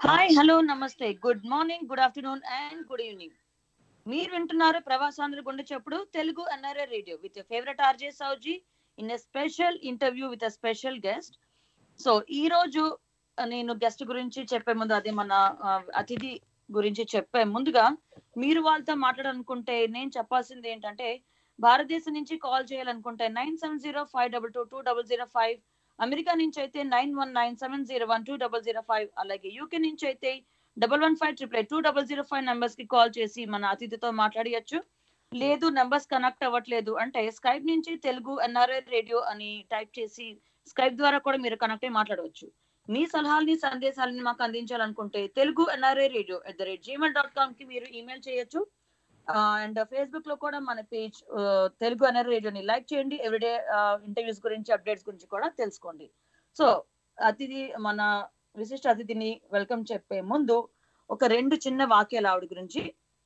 Hi hello namaste good morning good afternoon and good evening మీరు వింటున్నారు ప్రవాసాంధ్ర గుండె చెప్పుడు Telugu NRI radio with favourite RJ Sowji in a special interview with a special guest so ఈ రోజు నేను గెస్ట్ గురించి చెప్పే ముందు అదే మన ఆ, అతిథి గురించి చెప్పే ముందుగా మీరు వాళ్ళతో మాట్లాడాలనుకుంటే నేను చెప్పాల్సింది ఏంటంటే భారతదేశం నుంచి కాల్ చేయాలనుకుంటే nine seven zero five double two two double zero five America నుంచి అయితే nine one nine seven zero one two double zero five అలాగే యూకే నుంచి అయితే double one five triple eight two double zero five numbers కి call చేసి మన అతిథితో మాట్లాడియచ్చు లేదు numbers connect అవ్వట్లేదు అంటే స్కైప్ నుంచి తెలుగు ఎన్ఆర్ఐ రేడియో అని టైప్ చేసి స్కైప్ ద్వారా కూడా మీరు కనెక్ట్ అయ్యి మాట్లాడవచ్చు మీ సలహాలని సందేశాలని మాకు అందించాలనుకుంటే Telugu NRI radio at the rate Gmail dot com కి మీరు ఈమెయిల్ చేయొచ్చు అండ్ ఫేస్బుక్ లో కూడా మన పేజ్ తెలుగు ఎన్ఆర్ఐ రేడియోని లైక్ చేయండి ఎవ్రీడే ఇంటర్వ్యూస్ గురించి అప్డేట్స్ గురించి కూడా తెలుసుకోండి సో అతిథి మన విశిష్ట అతిథిని వెల్కమ్ చెప్పే ముందు ఒక రెండు చిన్న వాక్యాలు ఆవిడ గురించి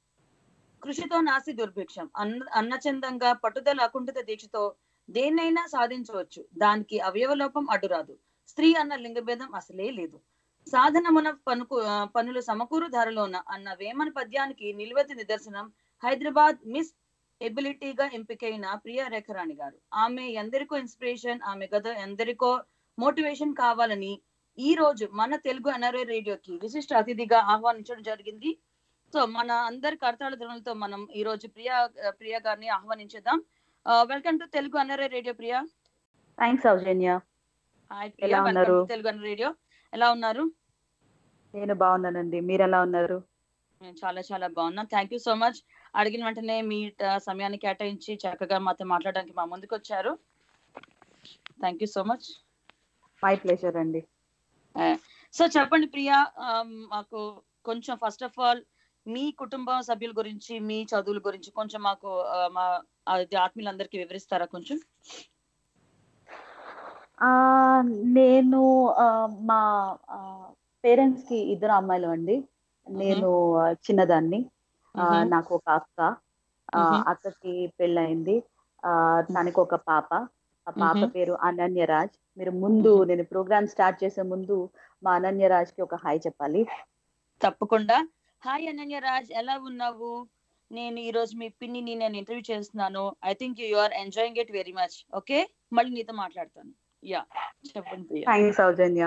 కృషితో నాసి దుర్భిక్షం అన్న అన్నచందంగా పట్టుదల అకుంఠిత దీక్షతో దేన్నైనా సాధించవచ్చు దానికి అవయవలోపం అడ్డురాదు స్త్రీ అన్న లింగభేదం అసలే లేదు సాధనమున పనుకు ఆ, పనులు సమకూరు ధరలోన అన్న వేమన పద్యానికి నిలువెత్తి నిదర్శనం హైదరాబాద్ మిస్ ఎబిలిటీగా ఎంపికైన ప్రియా రేఖరాణి గారు ఆమె ఎందరికో ఇన్స్పిరేషన్ ఆమె గత ఎందరికో మోటివేషన్ కావాలని ఈ రోజు మన తెలుగు ఎన్ఆర్ఐ రేడియోకి విశిష్ట అతిథిగా ఆహ్వానించడం జరిగింది సో మన అందరి కర్తాళ ధ్వనులతో మనం ఈ రోజు ప్రియా ప్రియా గారిని ఆహ్వానించేద్దాం welcome to Telugu NRI radio Priya thanks Soujanya hi ఎలా ప్రియా ఉన్నారు? Welcome to Telugu NRI radio ఎలా ఉన్నారు నేను బాగున్నానండి మీరు ఎలా ఉన్నారు నేను చాలా చాలా బాగున్నా థ్యాంక్ యూ సో మచ్ అడిగిన వెంటనే మీ ఆ, సమయాన్ని కేటాయించి చక్కగా మాతో మాట్లాడడానికి మా ముందుకు వచ్చారు thank you so much my pleasure అండి సో చెప్పండి ప్రియా ఆ, మాకు కొంచెం ఫస్ట్ ఆఫ్ ఆల్ మీ కుటుంబ సభ్యుల గురించి మీ చదువుల గురించి కొంచెం మాకు ఆ, మా అది ఆత్మీయులందరికీ వివరిస్తారా కొంచెం ఆ, నేను ఆ, మా పేరెంట్స్ కి ఇద్దరు అమ్మాయిలు అండి నేను ఆ, చిన్నదాన్ని ఆ, మ్మ్. నాకు ఒక అక్క ఆ, మ్మ్. అక్కకి పెళ్ళయింది ఆ, తనకి ఒక పాప ఆ పాప మ్మ్. పేరు అనన్యరాజ్ మీరు ముందు నేను ప్రోగ్రామ్ స్టార్ట్ చేసే ముందు మా అనన్యరాజ్ కి ఒక హాయ్ చెప్పాలి తప్పకుండా హాయ్ అనన్య రాజ్ ఎలా ఉన్నావు నేను ఈ రోజు మీ పిన్నిని నేను ఇంటర్వ్యూ చేస్తున్నాను I think you are enjoying it very much okay మళ్ళీ నీతో మాట్లాడతాను యా చెప్పండి Priya thanks Soujanya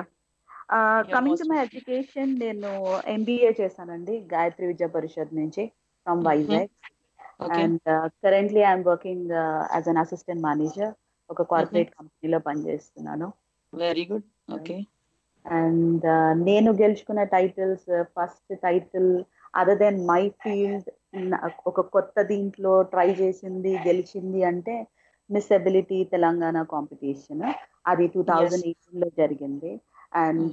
coming to most my welcome. Education నేను ఎంబీఏ చేశానండి గాయత్రి విద్యా పరిషత్ నుంచి from Vizag okay and currently I'm working as an assistant manager ఒక కార్పొరేట్ కంపెనీలో పనిచేస్తున్నాను వెరీ గుడ్ ఓకే అండ్ నేను గెలుచుకున్న titles first title other than my field ఒక కొత్త దీంట్లో ట్రై చేసింది గెలిచింది అంటే మిస్ ఎబిలిటీ తెలంగాణ కాంపిటీషన్ అది టూ థౌజండ్ ఎయిటీన్ లో జరిగింది అండ్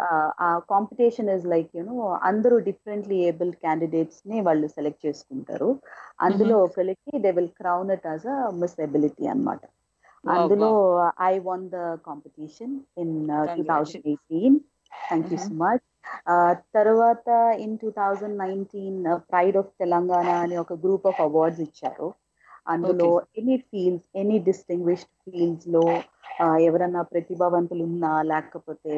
ఆ కాంపిటీషన్ ఇస్ లైక్ యూనో అందరూ డిఫరెంట్లీ ఏబుల్ క్యాండిడేట్స్ ని వాళ్ళు సెలెక్ట్ చేసుకుంటారు అందులో ఒకరికి they will crown it as a miss ability అన్నమాట Wow, అందులో I won the competition in two thousand eighteen thank you so much తర్వాత in two thousand nineteen pride of Telangana అని ఒక గ్రూప్ ఆఫ్ అవార్డ్స్ ఇచ్చారు అందులో any fields any distinguished fields లో ఆ, ఎవరన్నా ప్రతిభావంతులు ఉన్నా లేకపోతే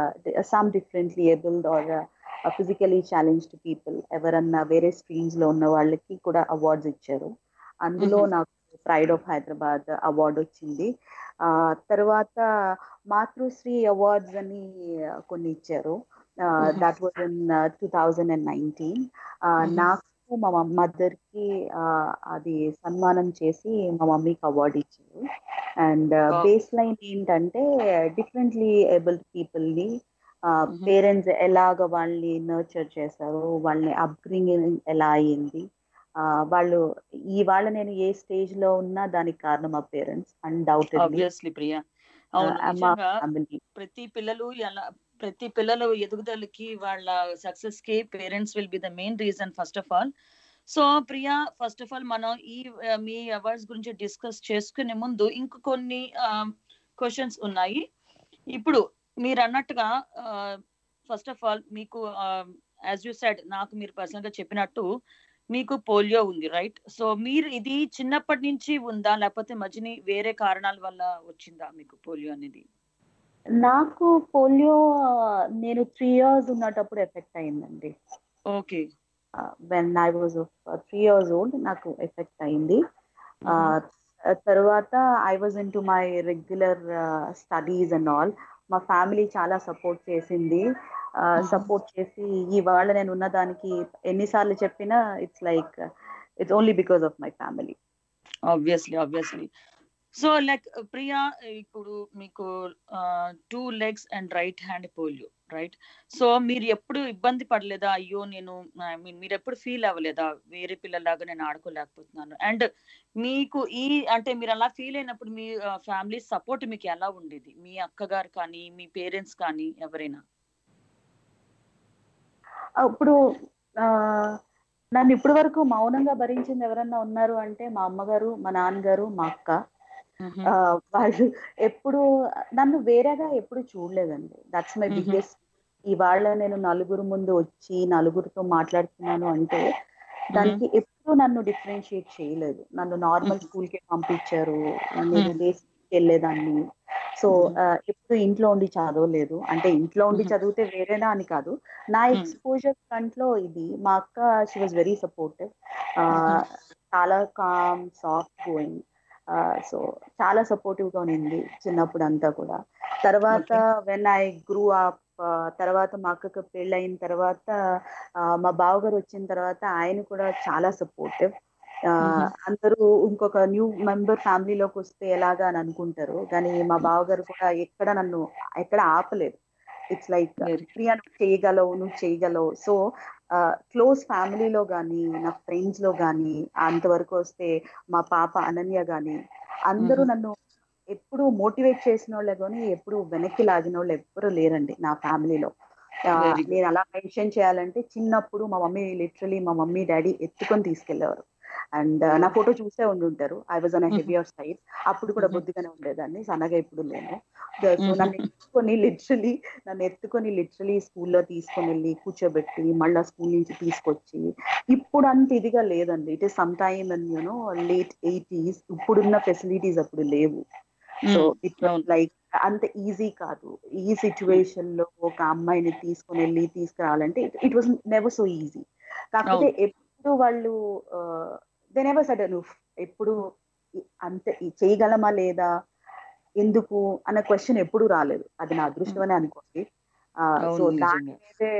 some differently abled or physically challenged people ఎవరన్నా వేరే స్ట్రీమ్స్ లో ఉన్న వాళ్ళకి కూడా అవార్డ్స్ ఇచ్చారు అందులో Mhm. నాకు ప్రైడ్ ఆఫ్ హైదరాబాద్ అవార్డు వచ్చింది ఆ తర్వాత మాతృశ్రీ అవార్డ్స్ అని కొన్ని ఇచ్చారు Mhm. That was in two thousand and nineteen Mhm. నాకు మా మదర్ కి ఆ, అది సన్మానం చేసి మా మమ్మీకి అవార్డు ఇచ్చారు అండ్ Wow. బేస్ లైన్ ఏంటంటే డిఫరెంట్లీ ఏబుల్డ్ పీపుల్ ని Mhm. పేరెంట్స్ ఎలాగ వాళ్ళని నర్చర్ చేశారు వాళ్ళని అప్బ్రింగింగ్ ఎలా అయ్యింది ఆ, వాళ్ళు ఇవాళ నేను ఏ స్టేజ్ లో ఉన్నా దానికి కారణం మా పేరెంట్స్ అన్డౌటెడ్లీ ఆబ్వియస్లీ ప్రియా అవును మా నిజంగా ఫ్యామిలీ ప్రతి పిల్లలు ఎలా ప్రతి పిల్లల ఎదుగుదలకి వాళ్ళ సక్సెస్ కి parents will be the main reason first of all so Priya first of all మనం ఈ ఆ, మీ అవార్డ్స్ గురించి డిస్కస్ చేసుకునే ముందు ఇంక కొన్ని క్వశ్చన్స్ ఉన్నాయి ఇప్పుడు మీరు అన్నట్టుగా ఫస్ట్ ఆఫ్ ఆల్ మీకు యాజ్ యూ సెడ్ నాకు మీరు పర్సనల్ గా చెప్పినట్టు మీకు పోలియో ఉంది రైట్ సో మీరు ఇది చిన్నప్పటి నుంచి ఉందా లేకపోతే మధ్యని వేరే కారణాల వల్ల వచ్చిందా మీకు పోలియో అనేది నాకు పోలియో నేను త్రీ ఇయర్స్ ఉన్నటప్పుడు ఎఫెక్ట్ అయిందండి okay when I was three years old నాకు ఎఫెక్ట్ అయింది తర్వాత I was in to my regular studies and all మా ఫ్యామిలీ చాలా సపోర్ట్ చేసింది సపోర్ట్ చేసి ఇవాళ నేను ఉన్న దానికి ఎన్నిసార్లు చెప్పినా it's like it's only because of my family obviously obviously so like Priya ఇప్పుడు మీకు two legs and right hand polio right so మీరు ఎప్పుడు ఇబ్బంది పడలేదా అయ్యో నేను ఐ మీన్ మీరు ఎప్పుడు ఫీల్ అవ్వలేదా వేరే పిల్లలాగా నేను ఆడుకోలేకపోతున్నాను అండ్ మీకు ఈ అంటే మీరు అలా ఫీల్ అయినప్పుడు మీ ఫ్యామిలీ సపోర్ట్ మీకు ఎలా ఉండేది మీ అక్కగారు కానీ మీ పేరెంట్స్ కానీ ఎవరైనా ఇప్పుడు నన్ను ఇప్పటి వరకు మౌనంగా భరించింది ఎవరన్నా ఉన్నారు అంటే మా అమ్మగారు మా నాన్నగారు మా అక్క వాళ్ళు ఎప్పుడు నన్ను వేరేగా ఎప్పుడు చూడలేదండి దట్స్ మై బిగ్గెస్ట్ ఇవాళ నేను నలుగురు ముందు వచ్చి నలుగురితో మాట్లాడుతున్నాను అంటే దానికి ఎప్పుడు నన్ను డిఫరెన్షియేట్ చేయలేదు నన్ను నార్మల్ స్కూల్ కి పంపించారు నేను దేశకి వెళ్ళేదాన్ని సో ఎప్పుడు ఇంట్లో ఉండి చదవలేదు అంటే ఇంట్లో ఉండి చదివితే వేరేనా అని కాదు నా ఎక్స్పోజర్ ఫ్రంట్ లో ఇది మా అక్క షీ వాజ్ వెరీ సపోర్టివ్ చాలా కామ్ సాఫ్ట్ గోయింగ్ సో చాలా సపోర్టివ్ గా ఉంది చిన్నప్పుడు అంతా కూడా తర్వాత వెన్ ఐ గ్రూ అప్ తర్వాత మా అక్కకు పెళ్ళయిన తర్వాత మా బావగారు వచ్చిన తర్వాత ఆయన కూడా చాలా సపోర్టివ్ అందరూ ఇంకొక న్యూ మెంబర్ ఫ్యామిలీలోకి వస్తే ఎలాగా అని అనుకుంటారు కానీ మా బావగారు కూడా ఎక్కడ నన్ను ఎక్కడ ఆపలేదు ఇట్స్ లైక్ ప్రియా నువ్వు చేయగలవు నువ్వు చేయగలవు సో క్లోజ్ ఫ్యామిలీలో కానీ నా ఫ్రెండ్స్ లో కానీ అంతవరకు వస్తే మా పాప అనన్య కానీ అందరూ నన్ను ఎప్పుడు మోటివేట్ చేసిన వాళ్ళే కానీ ఎప్పుడు వెనక్కి లాగిన వాళ్ళు ఎవ్వరు లేరండి నా ఫ్యామిలీలో నేను అలా మెన్షన్ చేయాలంటే చిన్నప్పుడు మా మమ్మీ లిటరలీ మా మమ్మీ డాడీ ఎత్తుకొని తీసుకెళ్లేవారు అండ్ నా ఫోటో చూసే ఉండి ఉంటారు I was on heavier side అప్పుడు కూడా బొద్దుగానే ఉండేదాన్ని సన్నగా ఇప్పుడు లేను సో నన్ను ఎత్తుకొని లిటరలీ నన్ను ఎత్తుకొని లిటరలీ స్కూల్లో తీసుకొని వెళ్ళి కూర్చోబెట్టి మళ్ళీ స్కూల్ నుంచి తీసుకొచ్చి ఇప్పుడు అంత ఇదిగా లేదండి it is some time and you know late eighties ఇప్పుడున్న ఫెసిలిటీస్ అప్పుడు లేవు సో ఇట్ లైక్ అంత ఈజీ కాదు ఈ సిచ్యువేషన్ లో ఒక అమ్మాయిని తీసుకొని వెళ్ళి తీసుకురావాలంటే it was never so easy కాకపోతే ఎప్పుడు వాళ్ళు దే నెవర్ సడ్ నువ్వు ఎప్పుడు అంతే చేయగలమా లేదా ఎందుకు అన్న క్వశ్చన్ ఎప్పుడు రాలేదు అది నా అదృష్టం అని అనుకోండి సో దాని మీదే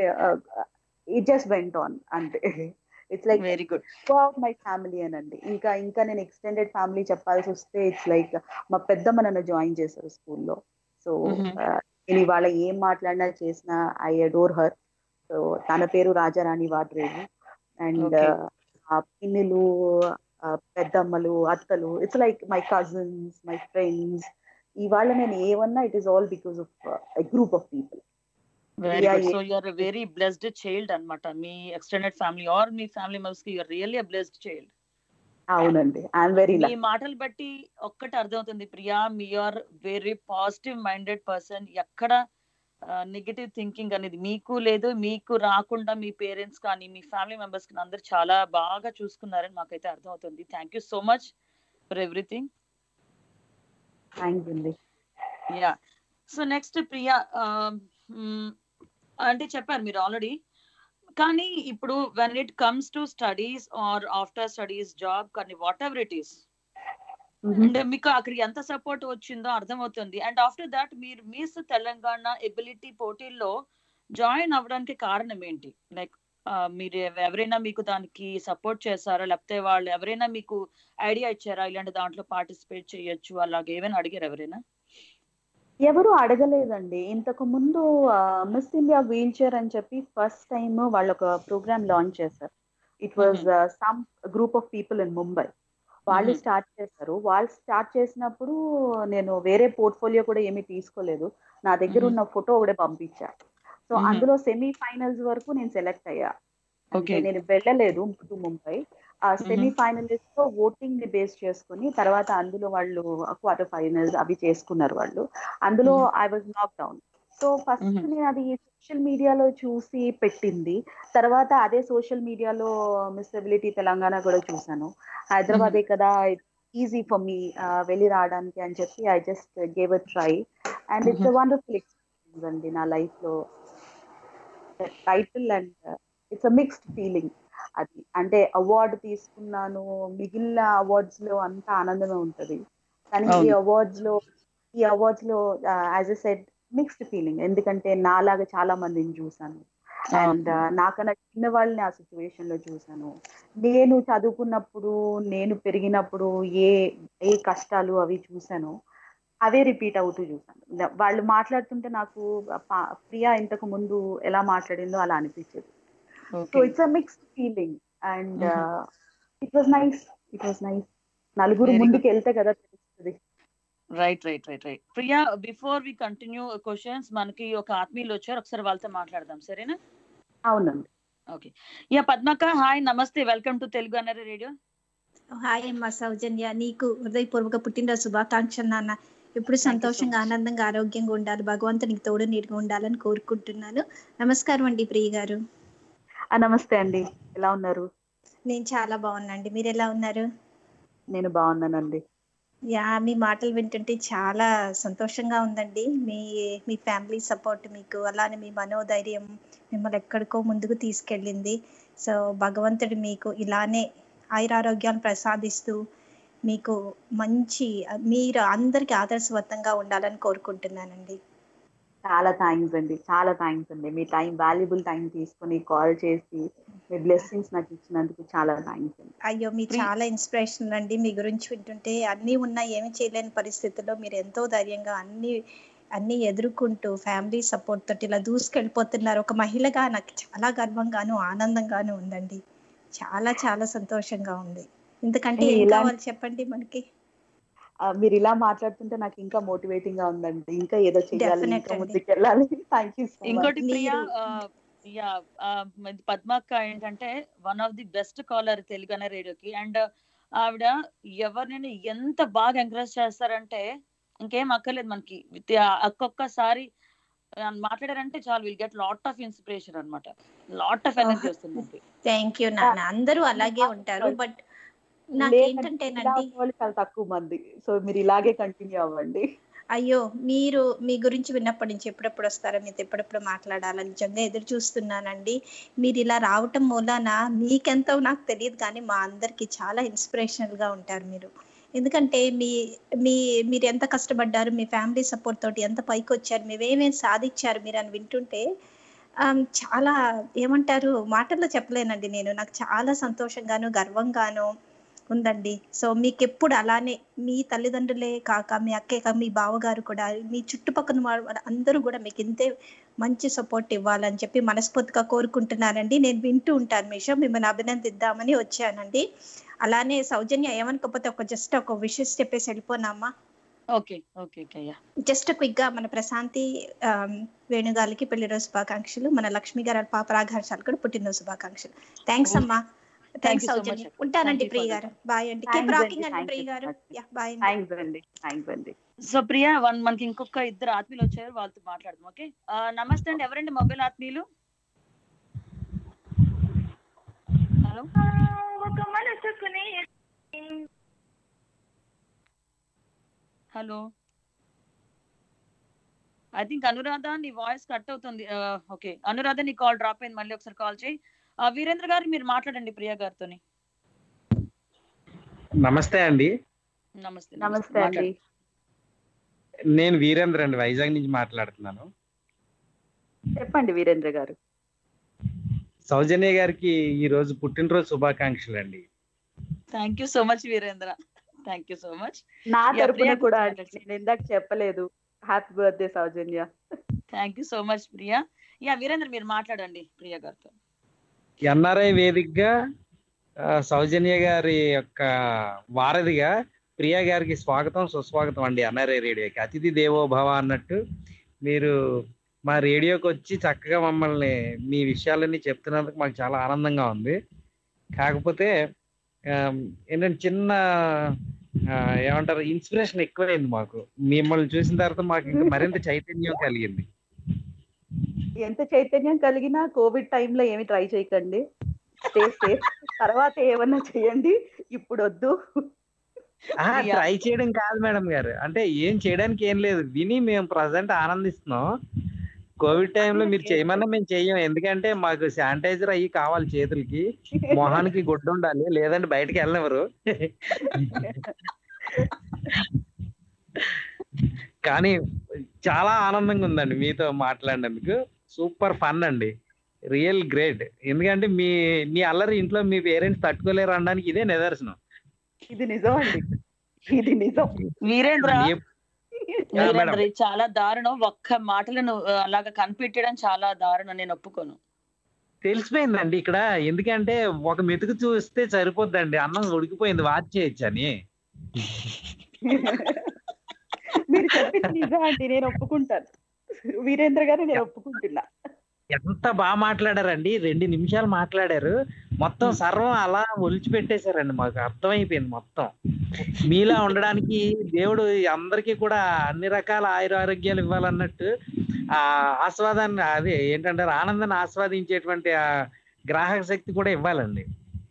ఇట్ జస్ట్ వెంట్ ఆన్ అంటే it's like very good of my family అనండి ఇంకా ఇంకా నేను ఎక్స్టెండెడ్ ఫ్యామిలీ చెప్పాల్సి వస్తే ఇట్స్ లైక్ మా పెద్దమ్మ నన్ను జాయిన్ చేశారు స్కూల్లో సో నేను ఇవాళ ఏం మాట్లాడినా చేసినా ఐ అడోర్ హర్ సో తన పేరు రాజారాణి వాడ్రేవు అండ్ ఆ పిన్నులు పెద్దమ్మలు అత్తలు it's like my cousins my friends ఇవాళ నేను ఏమన్నా it is all because of group of people very good so you are very blessed child అన్నమాట మీ ఎక్స్టెండెడ్ ఫ్యామిలీ ఆర్ మీ ఫ్యామిలీ మెంబర్స్ కి you are really blessed child అవునండి I'm very మీ మాటలు బట్టి ఒక్కటి అర్థమవుతుంది ప్రియా మీ are very positive minded person ఎక్కడ నెగిటివ్ థింకింగ్ అనేది మీకు లేదు మీకు రాకుండా మీ పేరెంట్స్ కానీ మీ ఫ్యామిలీ మెంబర్స్ కానీ అందరు చాలా బాగా చూసుకున్నారని మాకైతే అర్థమవుతుంది thank you so much for everything thank అండి యా సో నెక్స్ట్ ప్రియా అంటే చెప్పారు మీరు ఆల్రెడీ కానీ ఇప్పుడు when it comes to studies or after studies job కానీ వాట్ ఎవర్ ఇట్ ఈస్ అంటే మీకు అక్కడ ఎంత సపోర్ట్ వచ్చిందో అర్థమవుతుంది అండ్ ఆఫ్టర్ దాట్ మీరు మిస్ తెలంగాణ ఎబిలిటీ పోటీల్లో జాయిన్ అవ్వడానికి కారణం ఏంటి లైక్ మీరు ఎవరైనా మీకు దానికి సపోర్ట్ చేశారా లేకపోతే వాళ్ళు ఎవరైనా మీకు ఐడియా ఇచ్చారా ఇలాంటి దాంట్లో పార్టిసిపేట్ చేయొచ్చు అలాగే ఏమైనా అడిగారు ఎవరైనా ఎవరు అడగలేదండి ఇంతకు ముందు మిస్ ఇండియా వీల్ చైర్ అని చెప్పి ఫస్ట్ టైం వాళ్ళు ఒక ప్రోగ్రామ్ లాంచ్ చేశారు it was some group of people in Mumbai వాళ్ళు స్టార్ట్ చేశారు వాళ్ళు స్టార్ట్ చేసినప్పుడు నేను వేరే పోర్ట్ఫోలియో కూడా ఏమీ తీసుకోలేదు నా దగ్గర ఉన్న ఫోటో కూడా పంపించా సో అందులో సెమీ ఫైనల్స్ వరకు నేను సెలెక్ట్ అయ్యా నేను వెళ్ళలేదు టు ముంబై ఆ సెమీ ఫైనలిస్ట్ లో ఓటింగ్ ని బేస్ చేసుకుని తర్వాత అందులో వాళ్ళు క్వార్టర్ ఫైనల్స్ అవి చేసుకున్నారు వాళ్ళు అందులో I was knock down so first నేను అది సోషల్ మీడియాలో చూసి పెట్టింది తర్వాత అదే సోషల్ మీడియాలో మిస్ ఎబిలిటీ తెలంగాణ కూడా చూసాను హైదరాబాదే కదా ఈజీ ఫర్ మీ వెళ్ళి రావడానికి అని చెప్పి I just gave a try and it's Mhm. Wonderful experience అండి నా లైఫ్ లో title and it's a mixed feeling అది అంటే అవార్డు తీసుకున్నాను మిగిలిన అవార్డ్స్ లో అంత ఆనందమే ఉంటది కానీ ఈ అవును. అవార్డ్స్ లో ఈ అవార్డ్స్ లో as a said mixed feeling ఎందుకంటే నాలాగా చాలా మందిని చూసాను అండ్ నాకన్నా చిన్న వాళ్ళని ఆ సిచ్యువేషన్ లో చూసాను నేను చదువుకున్నప్పుడు నేను పెరిగినప్పుడు ఏ ఏ కష్టాలు అవి చూసాను అవే రిపీట్ అవుతూ చూసాను ల- వాళ్ళు మాట్లాడుతుంటే నాకు పా- ప్రియా ఇంతకు ముందు ఎలా మాట్లాడిందో అలా అనిపించేది so okay it's a mixed feeling and Mhm. It was nice it was nice నలుగురు Very ముందుకు వెళ్తే కదా తెలుస్తుంది right right right right Priya before we continue questions మనకి ఒక ఆత్మీయులు వచ్చారు ఒకసారి వాళ్ళతో మాట్లాడదాం సరేనా అవునండి ఓకే యా పద్మక హాయ్ నమస్తే వెల్కమ్ టు తెలుగు అన్నర్ రేడియో హాయ్ అమ్మా సౌజన్య నీకు హృదయపూర్వక పుట్టినరోజు శుభాకాంక్షలు నాన్న ఎప్పుడు you so సంతోషంగా much. ఆనందంగా ఆరోగ్యంగా ఉండాలి భగవంతునికి తోడు నీడుగా ఉండాలని కోరుకుంటున్నాను నమస్కారం అండి ప్రియ గారు ఆ, నమస్తే అండి ఎలా ఉన్నారు నేను చాలా బాగున్నాండి మీరు ఎలా ఉన్నారు నేను బాగున్నానండి యా మీ మాటలు వింటుంటే చాలా సంతోషంగా ఉందండి మీ మీ ఫ్యామిలీ సపోర్ట్ మీకు అలానే మీ మనోధైర్యం మిమ్మల్ని ఎక్కడికో ముందుకు తీసుకెళ్ళింది సో భగవంతుడు మీకు ఇలానే ఆయురారోగ్యాలు ప్రసాదిస్తూ మీకు మంచి మీరు అందరికి ఆదర్శవంతంగా ఉండాలని కోరుకుంటున్నానండి చాలా థ్యాంక్స్ అండి చాలా థ్యాంక్స్ అండి మీ టైం వాల్యుబుల్ టైం తీసుకొని కాల్ చేసి మీ బ్లెస్సింగ్స్ నాకు ఇచ్చినందుకు చాలా థ్యాంక్స్ అండి అయ్యో మీరు ప్రి- చాలా ఇన్స్పిరేషన్ అండి మీ గురించి వింటుంటే అన్నీ ఉన్నా ఏమి చేయలేని పరిస్థితుల్లో మీరు ఎంతో ధైర్యంగా అన్ని అన్ని ఎదుర్కొంటూ ఫ్యామిలీ సపోర్ట్ తోటి ఇలా దూసుకెళ్ళిపోతున్నారు ఒక మహిళగా నాకు చాలా గర్వంగాను ఆనందంగాను ఉందండి చాలా చాలా సంతోషంగా ఉంది ఎందుకంటే ఏ, ఏం ఇలా- కావాలి చెప్పండి మనకి ఆ, మీరు ఇలా మాట్లాడుతుంటే నాకు ఇంకా మోటివేటింగ్ గా ఉందండి ఇంకా ఏదో చేయాలి Definite ఇంకా అండి. ముందుకు వెళ్ళాలి థ్యాంక్ యూ సో మచ్ ఇంకోటి ప్రియా మీరు- యా పద్మక్క ఏంటంటే one of the best caller Telugu అనే రేడియోకి అండ్ ఆవిడ ఎవరినైనా ఎంత బాగా ఎంకరేజ్ చేస్తారంటే ఇంకేం అక్కర్లేదు మనకి విత్ ఒక్కొక్కసారి ఆ, మాట్లాడారంటే చాలు will get lot of inspiration అన్నమాట లాట్ ఆఫ్ ఎనర్జీ వస్తుంది మనకి థ్యాంక్ యూ నాన్న అందరూ అలాగే ఉంటారు బట్ నాకేంటంటేనండి వాళ్ళు చాలా తక్కువ మంది సో మీరు ఇలాగే కంటిన్యూ అవ్వండి అయ్యో మీరు మీ గురించి విన్నప్పటి నుంచి ఎప్పుడెప్పుడు వస్తారో మీతో ఎప్పుడెప్పుడు మాట్లాడాలని నిజంగా ఎదురు చూస్తున్నానండి మీరు ఇలా రావటం మూలాన మీకెంతో నాకు తెలియదు కానీ మా అందరికి చాలా ఇన్స్పిరేషనల్ గా ఉంటారు మీరు ఎందుకంటే మీ మీ మీరు ఎంత కష్టపడ్డారు మీ ఫ్యామిలీ సపోర్ట్ తోటి ఎంత పైకి వచ్చారు మీవేమేమి సాధించారు మీరు అని వింటుంటే ఆమ్, చాలా ఏమంటారు మాటల్లో చెప్పలేనండి నేను నాకు చాలా సంతోషంగాను గర్వంగాను ఉందండి సో మీకు ఎప్పుడు అలానే మీ తల్లిదండ్రులే కాక మీ అక్కే కాక మీ బావగారు కూడా మీ చుట్టుపక్కల వాళ్ళ- అందరూ కూడా మీకు ఇంతే మంచి సపోర్ట్ ఇవ్వాలని చెప్పి మనస్ఫూర్తిగా కోరుకుంటున్నానండి నేను వింటూ ఉంటాను మీ షో మిమ్మల్ని అభినందిద్దామని వచ్చానండి అలానే సౌజన్య ఏమనుకోకపోతే ఒక జస్ట్ ఒక విషెస్ చెప్పేసి వెళ్ళిపోనామా okay okay okay yeah just quick గా మన ప్రశాంతి ఆమ్, వేణుగాలికి పెళ్లి రోజు శుభాకాంక్షలు మన లక్ష్మి గారు పాపరాఘర్షాలు కూడా పుట్టినరోజు శుభాకాంక్షలు థ్యాంక్స్ అమ్మా thanks you so Soujanya much. ఉంటానండి Thank you ప్రియ for గారు బాయ్ అండి Thanks కీప్ రాకింగ్ అండి. అండి Thank ప్రియ you గారు so much. యా బాయ్ అండి థ్యాంక్స్ అండి థ్యాంక్స్ అండి సో ప్రియా వన్ మనకి ఇంకొక ఇద్దరు ఆత్మీయులు వచ్చారు వాళ్ళతో మాట్లాడదాం ఓకే నమస్తే అండి ఎవరండి మొబైల్ ఆత్మీయులు hello hello I think Anuradha నీ వాయిస్ కట్ అవుతుంది ఓకే అనురాధ నీ కాల్ డ్రాప్ అయింది మళ్ళీ ఒకసారి కాల్ చేయి ఆ, వీరేంద్ర గారు మీరు మాట్లాడండి ప్రియా గారితోని నమస్తే అండి నమస్తే నమస్తే అండి మాట్లాడండి. నేను వీరేంద్ర అండి వైజాగ్ నుంచి మాట్లాడుతున్నాను చెప్పండి వీరేంద్ర గారు సౌజన్య గారికి ఈ రోజు పుట్టినరోజు శుభాకాంక్షలు అండి thank you so much Veerendra thank you so much నా Yeah, తరపున ప్రియా కూడా గురించి నేను ఇందాక చెప్పలేదు happy birthday Soujanya thank you so much Priya yeah Veerendra మీరు మాట్లాడండి ప్రియా గారితో ఎన్ఆర్ఐ వేదికగా ఆ, సౌజన్య గారి యొక్క వారధిగా ప్రియా గారికి స్వాగతం సుస్వాగతం అండి ఎన్ఆర్ఐ రేడియోకి అతిథి దేవో భవ అన్నట్టు మీరు మా రేడియోకి వచ్చి చక్కగా మమ్మల్ని మీ విషయాలన్నీ చెప్తున్నందుకు మాకు చాలా ఆనందంగా ఉంది కాకపోతే ఆ, ఏంటంటే చిన్న ఆ, ఏమంటారు ఇన్స్పిరేషన్ ఎక్కువైంది మాకు మిమ్మల్ని చూసిన తర్వాత మాకు ఇంకా మరింత చైతన్యం కలిగింది ఎంత చైతన్యం కలిగినా కోవిడ్ టైంలో ఏమి ట్రై చేయకండి స్టే సేఫ్ తర్వాత ఏమన్నా చేయండి ఇప్పుడు వద్దు ప్రియా. ట్రై చేయడం కాదు మేడం గారు అంటే ఏం చేయడానికి ఏం లేదు విని మేము ప్రజెంట్ ఆనందిస్తున్నాం కోవిడ్ టైంలో మీరు చేయమన్నా మేము చెయ్యం ఎందుకంటే మాకు శానిటైజర్ అయ్యి కావాలి చేతులకి మొహానికి గుడ్డ ఉండాలి లేదంటే బయటకి వెళ్ళనివ్వరు కానీ చాలా ఆనందంగా ఉందండి మీతో మాట్లాడినందుకు సూపర్ ఫన్ అండి రియల్ గ్రేట్ ఎందుకంటే మీ మీ అల్లరి ఇంట్లో మీ పేరెంట్స్ తట్టుకోలేరు అనడానికి ఇదే నిదర్శనం ఇది నిజం అండి ఇది నిజం వీరేంద్ర ఏ- వీరేంద్ర ఇది చాలా దారుణం ఒక్క మాటలను ఆ, అలాగా కనిపెట్టడం చాలా దారుణం నేను ఒప్పుకోను తెలిసిపోయిందండి ఇక్కడ ఎందుకంటే ఒక మెతుకు చూస్తే సరిపోద్దండి అన్నం ఉడికిపోయింది వాచ్ చేయొచ్చు అని మీరు చెప్పింది నిజం అండి నేను ఒప్పుకుంటాను వీరేంద్ర గారు నేను ఒప్పుకుంటున్నా ఎంత బాగా మాట్లాడారండి రెండు నిమిషాలు మాట్లాడారు మొత్తం సర్వం అలా ఒలిచి పెట్టేశారండి మాకు అర్థమైపోయింది మొత్తం మీలా ఉండడానికి దేవుడు అందరికీ కూడా అన్ని రకాల ఆయుర ఆరోగ్యాలు ఇవ్వాలన్నట్టు ఆ ఆస్వాదాన్ని అదే ఏంటంటారు ఆనందాన్ని ఆస్వాదించేటువంటి ఆ గ్రాహక శక్తి కూడా ఇవ్వాలండి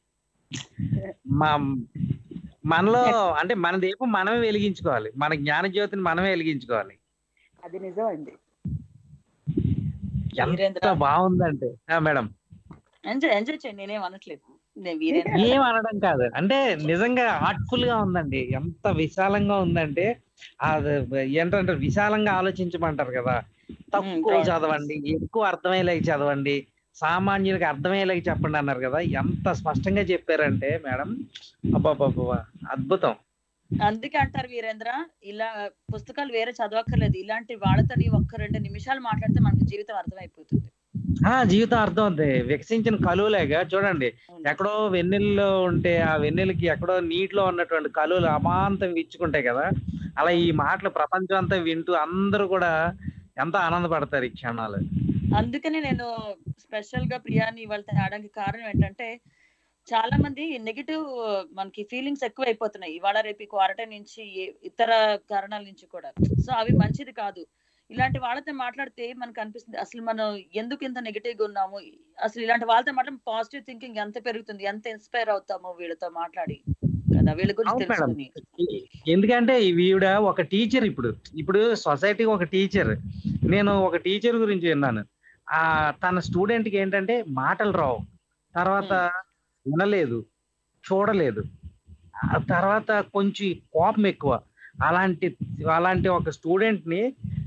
మా మనలో అంటే మన దీపం మనమే వెలిగించుకోవాలి మన జ్ఞాన జ్యోతిని మనమే వెలిగించుకోవాలి అది నిజం అండి వీరేంద్ర ఎంత బాగుందంటే ఆ, మేడం ఎంజాయ్ ఎంజాయ్ చేయండి నేనేం అనట్లేదు నేను వీరేంద్ర ఏం అనడం కాదు అంటే నిజంగా ఆర్ట్ఫుల్ గా ఉందండి ఎంత విశాలంగా ఉందంటే అది ఏంటంటే విశాలంగా ఆలోచించమంటారు కదా తక్కువ right. చదవండి ఎక్కువ అర్థమయ్యేలాగా చదవండి సామాన్యులకు అర్థమయ్యేలాగా చెప్పండి అన్నారు కదా ఎంత స్పష్టంగా చెప్పారంటే మేడం అబ్బాబ్బాబ్బా అద్భుతం అందుకే అంటారు వీరేంద్ర ఇలా పుస్తకాలు వేరే చదవక్కర్లేదు ఇలాంటి వాళ్ళతో నీ ఒక్క రెండు నిమిషాలు మాట్లాడితే మనకు జీవితం అర్థమైపోతుంది ఆ జీవితం అర్థం అవుతుంది వికసించిన కలువలేగా చూడండి ఎక్కడో వెన్నెల్లో ఉంటే ఆ వెన్నెలకి ఎక్కడో నీటిలో ఉన్నటువంటి కలువలు అమాంతం విచ్చుకుంటాయి కదా అలా ఈ మాటలు ప్రపంచం అంతా వింటూ అందరూ కూడా ఎంత ఆనందపడతారు ఈ క్షణాలు అందుకనే నేను స్పెషల్ గా ప్రియాని ఇవాళ తేడానికి కారణం ఏంటంటే చాలా మంది నెగిటివ్ మనకి ఫీలింగ్స్ ఎక్కువ అయిపోతున్నాయి ఇవాళ రేపు క్వారంటైన్ నుంచి ఏ- ఇతర కారణాల నుంచి కూడా సో అవి మంచిది కాదు ఇలాంటి వాళ్ళతో మాట్లాడితే మనకు అనిపిస్తుంది అసలు మనం ఎందుకు ఇంత నెగిటివ్ గా ఉన్నాము అసలు ఇలాంటి వాళ్ళతో మాట్లాడి పాజిటివ్ థింకింగ్ ఎంత పెరుగుతుంది ఎంత ఇన్స్పైర్ అవుతామో వీళ్ళతో మాట్లాడి కదా వీళ్ళ గురించి అవును మేడం. తెలుసుకుని ఎందుకంటే ఈవిడ ఒక టీచర్ ఇప్పుడు ఇప్పుడు సొసైటీకి ఒక టీచర్ నేను ఒక టీచర్ గురించి విన్నాను ఆ తన స్టూడెంట్ కి ఏంటంటే మాటలు రావు తర్వాత వినలేదు చూడలేదు ఆ తర్వాత కొంచెం కోపం ఎక్కువ అలాంటి అలాంటి ఒక స్టూడెంట్ ని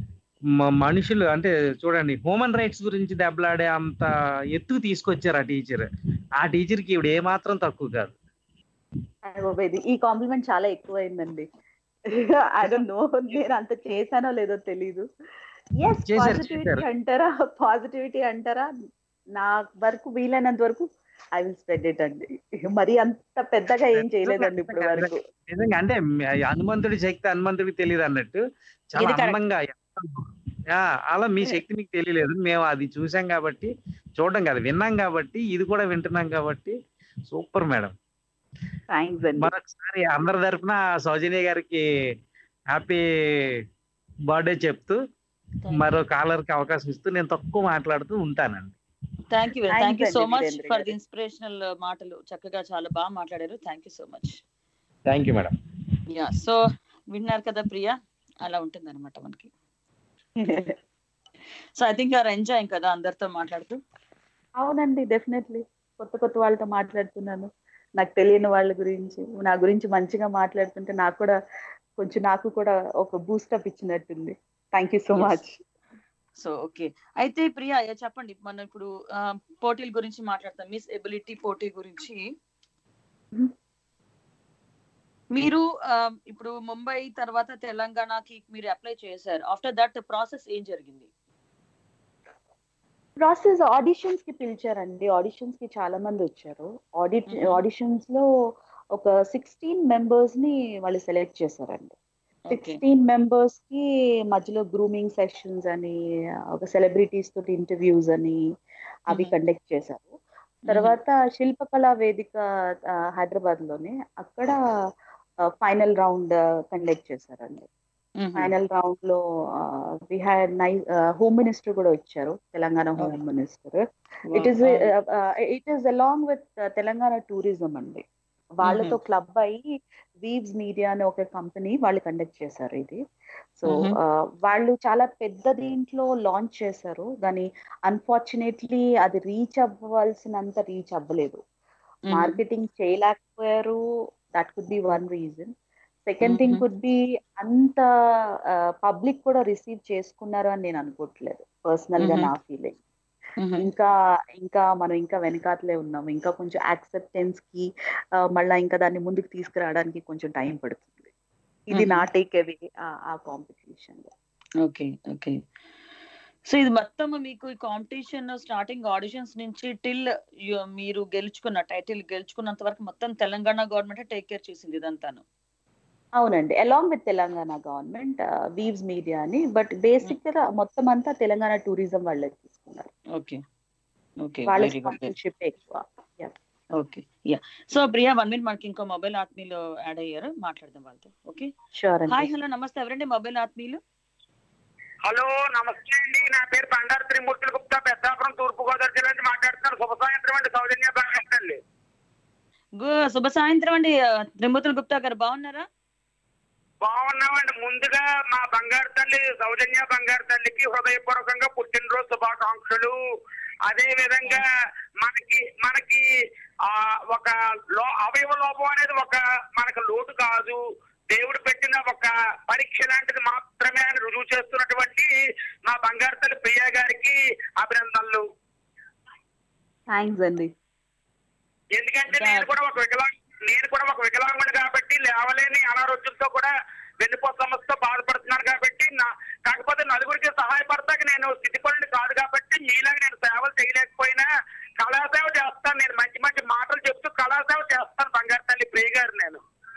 మ- మనుషులు అంటే చూడండి హ్యూమన్ రైట్స్ గురించి దెబ్బలాడే అంత ఎత్తుకు తీసుకొచ్చారు ఆ టీచర్ ఆ టీచర్ కి ఇవిడ ఏమాత్రం తక్కువ కాదు అయ్య బాబోయ్, ఇది ఈ కాంప్లిమెంట్ చాలా ఎక్కువైందండి ఐ డోంట్ నో నేను అంత చేశానో లేదో తెలీదు ఎస్ చేశారు, పాజిటివిటీ చేశారు. అంటారా పాజిటివిటీ అంటారా నా వరకు వీలైనంత వరకు ఐ విల్ స్ప్రెడ్ ఇట్ అండి మరి అంత పెద్దగా ఏం చేయలేదండి ఇప్పుడు వరకు నిజంగా అంటే మ- హనుమంతుడి శక్తి హనుమంతుడికి తెలియదు అన్నట్టు చాలా ఇది correct. అందంగా ఎంత- యా, అలా మీ శక్తి మీకు తెలియలేదు మేము అది చూసాం కాబట్టి చూడడం కాదు విన్నాం కాబట్టి ఇది కూడా వింటున్నాం కాబట్టి సూపర్ మేడం థ్యాంక్స్ అండి మరొకసారి అందరి తరఫున సౌజన్య గారికి హ్యాపీ బర్త్డే చెప్తూ మరో కాలర్ కి అవకాశం ఇస్తూ నేను తక్కువ మాట్లాడుతూ ఉంటానండి thank you Thanks thank you so అండి, మచ్ వీరేంద్ర ఫర్ గారు. ది ఇన్స్పిరేషనల్ మాటలు చక్కగా చాలా బాగా మాట్లాడారు thank you so much thank you madam yeah so విన్నారు కదా ప్రియా అలా ఉంటుంది అనమాట మనకి so I think are enjoying కదా అందరితో మాట్లాడుతూ అవునండి డెఫినెట్లీ కొత్త కొత్త వాళ్ళతో మాట్లాడుతున్నాను నాకు తెలియని వాళ్ళ గురించి నా గురించి మంచిగా మాట్లాడుతుంటే నాకు కూడా కొంచెం నాకు కూడా ఒక బూస్టప్ ఇచ్చినట్టుంది thank you so Yes. Much so okay అయితే ప్రియా యా, చెప్పండి మనం ఇప్పుడు ఆ, పోటీల గురించి మాట్లాడతాం మిస్ ఎబిలిటీ పోటీ గురించి Mhm. మీరు ఆ, ఇప్పుడు ముంబై తర్వాత తెలంగాణకి మీరు అప్లై చేశారు ఆఫ్టర్ దట్ ప్రాసెస్ ఏం జరిగింది ప్రాసెస్ ఆడిషన్స్ కి పిలిచారండి ఆడిషన్స్ కి చాలా మంది వచ్చారు ఆడి Mhm. ఆడిషన్స్ లో ఒక సిక్స్టీన్ మెంబర్స్ ని వాళ్ళు సెలెక్ట్ చేశారండి ఓకే సిక్స్టీన్ మెంబర్స్ కి మధ్యలో గ్రూమింగ్ సెషన్స్ అని ఒక సెలబ్రిటీస్ తోటి ఇంటర్వ్యూస్ అని అవి Mhm. కండక్ట్ చేశారు తర్వాత శిల్పకళా వేదిక హైదరాబాద్ లోనే అక్కడ ఫైనల్ రౌండ్ కండక్ట్ చేశారండి ఫైనల్ రౌండ్ లో వి హ్యాడ్ నై హోమ్ మినిస్టర్ కూడా వచ్చారు Telangana home minister it is it is along with Telangana tourism అండి వాళ్ళతో క్లబ్ అయ్యి వీవ్స్ మీడియా అనే ఒక కంపెనీ వాళ్ళు కండక్ట్ చేశారు ఇది సో Mhm. వాళ్ళు చాలా పెద్ద దీంట్లో లాంచ్ చేశారు కానీ అన్ఫార్చునేట్లీ అది రీచ్ అవ్వాల్సినంత రీచ్ అవ్వలేదు మార్కెటింగ్ చేయలేకపోయారు that could be one reason second thing Mhm. Could be అంత పబ్లిక్ కూడా రిసీవ్ చేసుకున్నారు అని నేను అనుకోవట్లేదు పర్సనల్ గా Mhm. నా ఫీలింగ్ ఇంకా ఇంకా మనం ఇంకా వెనకాతలే ఉన్నాం ఇంకా కొంచెం యాక్సెప్టెన్స్ కి ఆ, మళ్ళా ఇంకా దాన్ని ముందుకు తీసుకురావడానికి కొంచెం టైం పడుతుంది ఇది నా Mhm. టేక్ అవే ఆ కాంపిటీషన్ లో ఓకే ఓకే సో ఇది మొత్తం మీకు ఈ కాంపిటీషన్ స్టార్టింగ్ ఆడిషన్స్ నుంచి టిల్ మీరు గెలుచుకున్న టైటిల్ గెలుచుకున్నంత వరకు మొత్తం తెలంగాణ గవర్నమెంట్ టేక్ కేర్ చేసింది ఇదంతాను అవునండి అలాంగ్ విత్ తెలంగాణ గవర్నమెంట్ వీవ్స్ మీడియా అని బట్ బేసిక్ గా మొత్తం అంతా తెలంగాణ టూరిజం వాళ్ళే తీసుకున్నారు ఓకే ఓకే వాళ్ళ వెరీ గుడ్ స్పాన్సర్షిప్ ఎక్కువ okay yeah so Priya one minute మనకి ఇంకో మొబైల్ ఆత్మీయులు యాడ్ అయ్యారు మాట్లాడదాం వాళ్ళతో ఓకే షూర్ హాయ్ అండి హలో నమస్తే ఎవరండి మొబైల్ ఆత్మీయులు హలో నమస్తే అండి నా పేరు బండారు త్రిమూర్తుల గుప్తా పెద్దాపురం తూర్పు గోదావరి జిల్లా నుంచి మాట్లాడుతున్నాను శుభ సాయంత్రం అండి సౌజన్య బ్యాంక్ అండి గు- శుభ సాయంత్రం అండి త్రిమూర్తుల గుప్తా గారు బాగున్నారా బాగున్నామండి ముందుగా మా బంగారు తల్లి సౌజన్య బంగారు తల్లికి హృదయపూర్వకంగా పుట్టినరోజు శుభాకాంక్షలు అదే విధంగా మనకి మనకి ఆ ఒక లో అవయవ లోపం అనేది ఒక మనకు లోటు కాదు దేవుడు పెట్టిన ఒక పరీక్ష లాంటిది మాత్రమే అని రుజువు చేస్తున్నటువంటి మా బంగారు తల్లి ప్రియా గారికి అభినందనలు థ్యాంక్స్ అండి ఎందుకంటే నేను కూడా ఒక వికలాంగ్ నేను కూడా ఒక వికలాంగుడు కాబట్టి లేవలేని అనారోగ్యంతో కూడా వెన్నుపోత సమస్యతో బాధపడుతున్నాను కాబట్టి నా కాకపోతే నలుగురికి సహాయపడతాక నేను స్థితిపరుని కాదు కాబట్టి మీలాగా నేను సేవలు చేయలేకపోయినా కళాసేవ చేస్తాను నేను మంచి మంచి మాటలు చెప్తూ కళాసేవ చేస్తాను బంగారు తల్లి ప్రియ గారు నేను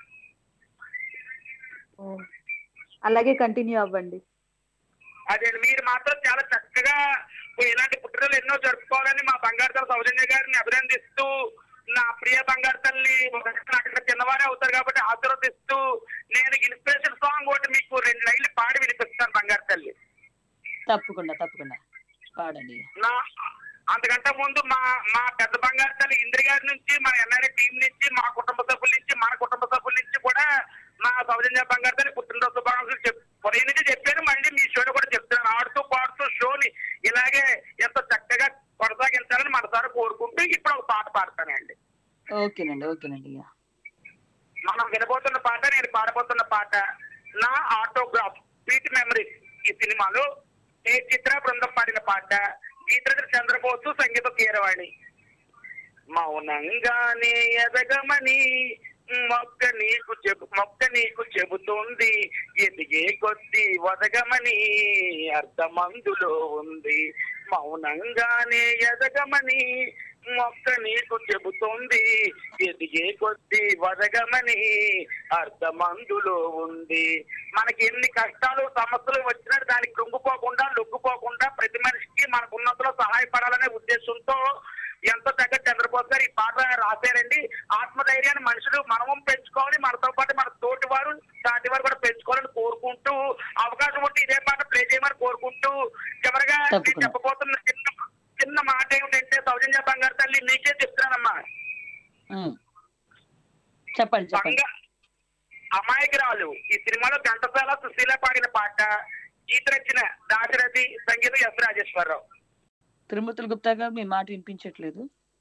అలాగే కంటిన్యూ అవ్వండి అదే మీరు మాత్రం చాలా చక్కగా ఇలాంటి పుట్టినరోజులు ఎన్నో జరుపుకోవాలని మా బంగారు తల్లి సౌజన్య గారిని అభినందిస్తూ నా ప్రియ బంగారు తల్లి ఒక అక్కడ చిన్నవారే అవుతారు కాబట్టి ఆశీర్వదిస్తూ నేను ఇన్స్పిరేషన్ సాంగ్ ఒకటి మీకు రెండు లైన్లు పాడి వినిపిస్తాను బంగారు తల్లి తప్పకుండా తప్పకుండా పాడండి నా అంతకంటే ముందు మా మా పెద్ద బంగారు తల్లి ఇంద్రి గారి నుంచి మన ఎన్ఆర్ఐ టీం నుంచి మా కుటుంబ సభ్యుల నుంచి మన కుటుంబ సభ్యుల నుంచి కూడా మా సౌజన్య బంగారు తల్లి పుట్టినరోజు శుభాకాంక్షలు చెప్ ఉదయం నుంచి చెప్పాను మళ్ళీ మీ షోలో కూడా చెప్తున్నాను ఆడుతూ పాడుతూ షోని ఇలాగే ఎంత చక్కగా కొనసాగించాలని మనసారా కోరుకుంటూ ఇప్పుడు ఒక పాట పాడతానండి ఓకేనండి ఓకేనండి యా మనం వినబోతున్న పాట నేను పాడబోతున్న పాట నా ఆటోగ్రాఫ్ స్వీట్ మెమరీస్ ఈ సినిమాలో ఏ చిత్ర బృందం పాడిన పాట గీతరథ చంద్రబోసు సంగీత కీరవాణి మౌనంగానే ఎదగమని మొక్క నీకు చెబు మొక్క నీకు చెబుతుంది ఎదిగే కొద్ది వదగమని అర్థమందులో ఉంది మౌనంగానే ఎదగమని మొక్క నీకు చెబుతుంది ఎదిగే కొద్ది వదగమని అర్థమందులో ఉంది మనకి ఎన్ని కష్టాలు సమస్యలు వచ్చినా దానికి కృంగిపోకుండా లొంగిపోకుండా ప్రతి మనిషికి మనకు ఉన్నంతలో సహాయపడాలనే ఉద్దేశంతో ఎంతో చక్కగా చంద్రబోస్ గారు ఈ పాట రాశారండి ఆత్మధైర్యాన్ని మనుషులు మనము పెంచుకోవాలి మనతో పాటు మన తోటి వారు సాటి వారు కూడా పెంచుకోవాలని కోరుకుంటూ అవకాశం ఉంటే ఇదే పాట ప్లే చేయమని కోరుకుంటూ చివరిగా నేను తప్పకుండా. చెప్పబోతున్న చిన్న చిన్న మాట ఏమిటంటే సౌజన్య బంగారు తల్లి నీకే చెప్తున్నానమ్మా ఉమ్. చెప్పండి చెప్పండి బంగా అమాయకురాలు ఈ సినిమాలో ఘంటసాల సుశీల పాడిన పాట గీత రచన దాశరథి సంగీతం ఎస్ రాజేశ్వరరావు త్రిమూర్తుల గుప్తా గారు మీ మాట వినిపించట్లేదు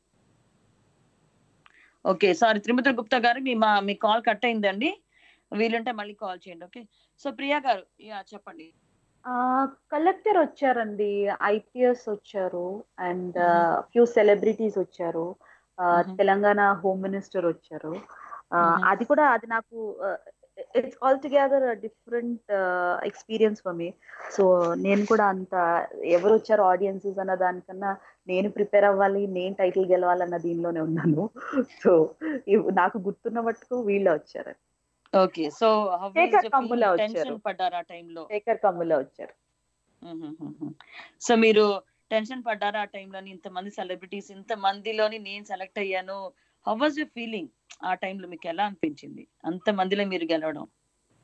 ఓకే సారీ త్రిమూర్తుల గుప్తా గారు మీ మా మీ కాల్ కట్ అయిందండి వీలుంటే మళ్ళీ కాల్ చేయండి ఓకే సో ప్రియా గారు యా చెప్పండి కలెక్టర్ వచ్చారండి ఐపీఎస్ వచ్చారు అండ్ Mhm. ఫ్యూ సెలబ్రిటీస్ వచ్చారు ఆ, Mhm. తెలంగాణ హోమ్ మినిస్టర్ వచ్చారు ఆ, Mhm. అది కూడా అది నాకు it's all together different experience for me so నేను కూడా అంత ఎవరు వచ్చారు ఆడియన్సెస్ అన్న దానికన్నా నేను ప్రిపేర్ అవ్వాలి నేను టైటిల్ గెలవాలన్న దీనిలోనే ఉన్నాను సో నాకు గుర్తున్న మట్టుకు వీళ్ళే వచ్చారు ఓకే సో శేఖర్ కమ్ముల వచ్చారు. టెన్షన్ పడ్డారా ఆ టైంలో శేఖర్ కమ్ముల వచ్చారు సో మీరు టెన్షన్ పడ్డారా ఆ టైంలోని ఇంతమంది సెలబ్రిటీస్ ఇంత మందిలోని నేను సెలెక్ట్ అయ్యాను హౌ వాజ్ యూ ఫీలింగ్ ఆ టైంలో మీకు ఎలా అనిపించింది అంత మందిలో మీరు గెలవడం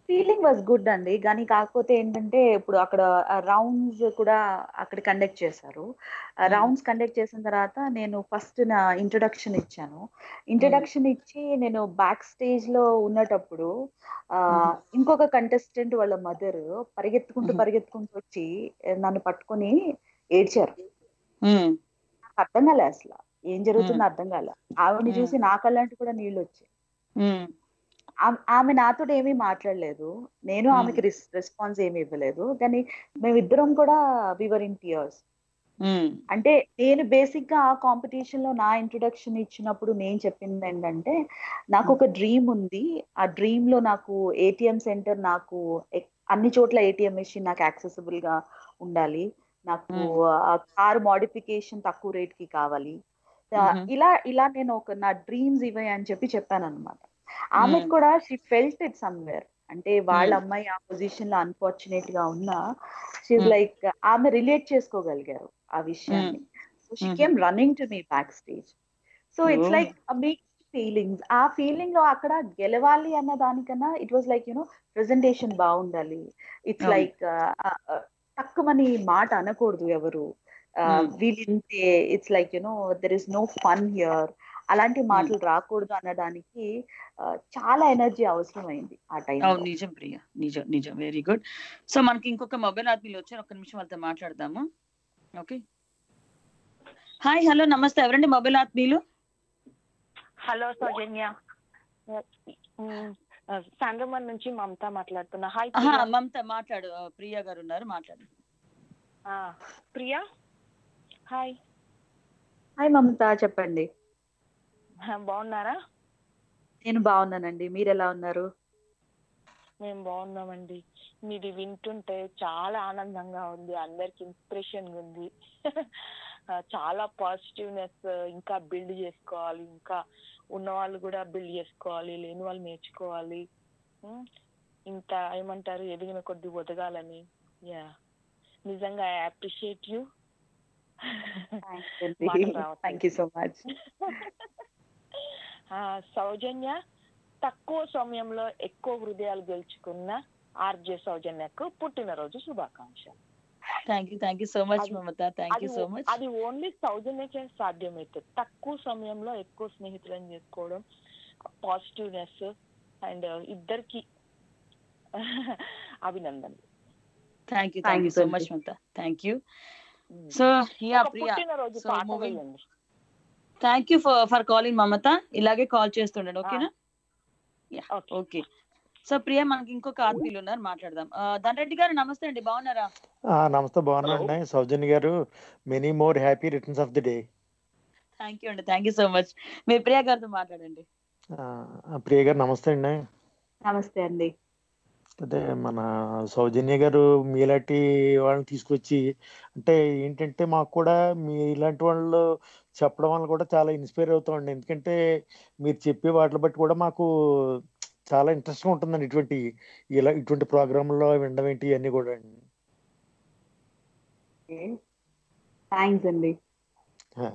ఫీలింగ్ వాజ్ గుడ్ అండి కానీ కాకపోతే ఏంటంటే ఇప్పుడు అక్కడ రౌండ్స్ కూడా అక్కడ కండక్ట్ చేశారు రౌండ్స్ కండక్ట్ చేసిన తర్వాత నేను ఫస్ట్ నా ఇంట్రొడక్షన్ ఇచ్చాను ఇంట్రొడక్షన్ ఇచ్చి నేను బ్యాక్ స్టేజ్ లో ఉన్నటప్పుడు ఆ, ఇంకొక కంటెస్టెంట్ వాళ్ళ మదర్ పరిగెత్తుకుంటూ Mhm. పరిగెత్తుకుంటూ వచ్చి నన్ను పట్టుకొని ఏడ్చారు మ్మ్. నాకు అర్థం కాలే అసలు ఏం జరుగుతుందో అర్థం కాలే ఆవిడని Mm. చూసి నా కళ్ళంటి కూడా నీళ్ళు వచ్చాయి మ్మ్. ఆమె- ఆమె నాతో ఏమీ మాట్లాడలేదు నేను Hmm. ఆమెకి రెస్పాన్స్ ఏమీ ఇవ్వలేదు కానీ మేమిద్దరం కూడా వివర్ ఇన్ టియర్స్ మ్మ్. అంటే నేను బేసిక్ గా ఆ కాంపిటీషన్ లో నా ఇంట్రొడక్షన్ ఇచ్చినప్పుడు నేను చెప్పింది ఏంటంటే నాకు ఒక డ్రీమ్ ఉంది ఆ డ్రీమ్ లో నాకు ఏటీఎం సెంటర్ నాకు ఎక్- అన్ని చోట్ల ఏటీఎం మెషిన్ నాకు యాక్సెసిబుల్ గా ఉండాలి నాకు కార్ మోడిఫికేషన్ తక్కువ రేట్ కి కావాలి ఆ, Mhm. ఇలా ఇలా నేను ఒక నా డ్రీమ్స్ ఇవే అని చెప్పి చెప్పాను అనమాట ఆమెకు Mm. కూడా షీ ఫెల్ట్ ఇట్ సమ్వేర్ అంటే వాళ్ళ Mm. అమ్మాయి ఆ పొజిషన్ లో అన్ఫార్చునేట్ గా ఉన్నా షీఈ్ Mm. లైక్ ఆమె రిలేట్ చేసుకోగలిగారు ఆ విషయాన్ని so she Mhm. Came running to me backstage so it's Oh. Like mix feelings ఆ ఫీలింగ్ లో అక్కడ గెలవాలి అన్న దానికన్నా it was like you know presentation బాగుండాలి ఇట్స్ అవును. లైక్ తక్కువని మాట అనకూడదు ఎవరు Hmm. వీళ్ళింతే it's like you know there is no fun here అలాంటి మాటలు రాకూడదు అనడానికి ఆ, చాలా ఎనర్జీ అవసరమైంది ఆ అవును టైంలో నిజం ప్రియ నిజం నిజం వెరీ గుడ్ సో మనకి ఇంకొక మొబైల్ ఆత్మీయులు వచ్చారు ఒక్క నిమిషం వాళ్ళతో మాట్లాడదాము ఓకే హాయ్ హలో నమస్తే ఎవరండి మొబైల్ ఆత్మీయులు హలో సౌజన్య సండ్రమన్ నుంచి మమత మాట్లాడుతున్నా హాయ్ ఆహా, మమత మాట్లాడు ఆ, ప్రియా గారు ఉన్నారు మాట్లాడు ప్రియా హాయ్ హాయ్ మమత చెప్పండి బాగున్నారా నేను బాగున్నానండి మీరు ఎలా ఉన్నారు మేము బాగున్నామండి మీది వింటుంటే చాలా ఆనందంగా ఉంది అందరికి ఇన్స్పిరేషన్ ఉంది ఆ, చాలా పాజిటివ్నెస్ ఇంకా బిల్డ్ చేసుకోవాలి ఇంకా ఉన్న వాళ్ళు కూడా బిల్డ్ చేసుకోవాలి లేని వాళ్ళు నేర్చుకోవాలి ఉమ్, ఇంత ఏమంటారు ఎదిగిన కొద్ది ఒదగాలని యా నిజంగా ఐ అప్రిషియేట్ యూ మాటలు రావట్లేదు. థ్యాంక్ యూ సో మచ్ ఆ, సౌజన్య తక్కువ సమయంలో ఎక్కువ హృదయాలు గెలుచుకున్న ఆర్జే సౌజన్యకు పుట్టినరోజు శుభాకాంక్షలు thank you thank you so much అది- మమత థ్యాంక్ యూ అది సో మచ్ అది ఓన్లీ సౌజన్యకే సాధ్యమవుతుంది తక్కువ సమయంలో ఎక్కువ స్నేహితులను చేసుకోవడం పాజిటివ్నెస్ అండ్ ఇద్దరికి అభినందనలు thank you thank you Thanks so అండి. Much Mamata thank you so yeah ఒక ప్రియా పుట్టినరోజు So, పాట moving- వేయండి thank you for for calling Mamata ఇలాగే కాల్ చేస్తుండండి ఓకేనా yeah okay okay so Priya మనకి ఇంకొక ఆత్మీయులు ఉన్నారు మాట్లాడదాం ఆ, ధనరెడ్డి గారు నమస్తే అండి బాగున్నారా ఆ, నమస్తే బాగున్నాండి సౌజన్య గారు many more happy returns of the day thank you అండి థ్యాంక్ యూ సో మచ్ మీరు ప్రియా గారితో మాట్లాడండి ప్రియ గారు నమస్తే అండి నమస్తే అండి అదే మన సౌజన్య గారు మీలాంటి వాళ్ళని తీసుకొచ్చి అంటే ఏంటంటే మాకు కూడా మీ ఇలాంటి వాళ్ళు చెప్పడం వల్ల కూడా చాలా ఇన్స్పైర్ అవుతామండి ఎందుకంటే మీరు చెప్పే వాటిని బట్టి కూడా మాకు చాలా ఇంట్రెస్ట్గా ఉంటుందండి ఇటువంటి ఇలా ఇటువంటి ప్రోగ్రాంలో వినడం ఏంటి ఇవన్నీ కూడా అండి థ్యాంక్స్ అండి ఆ.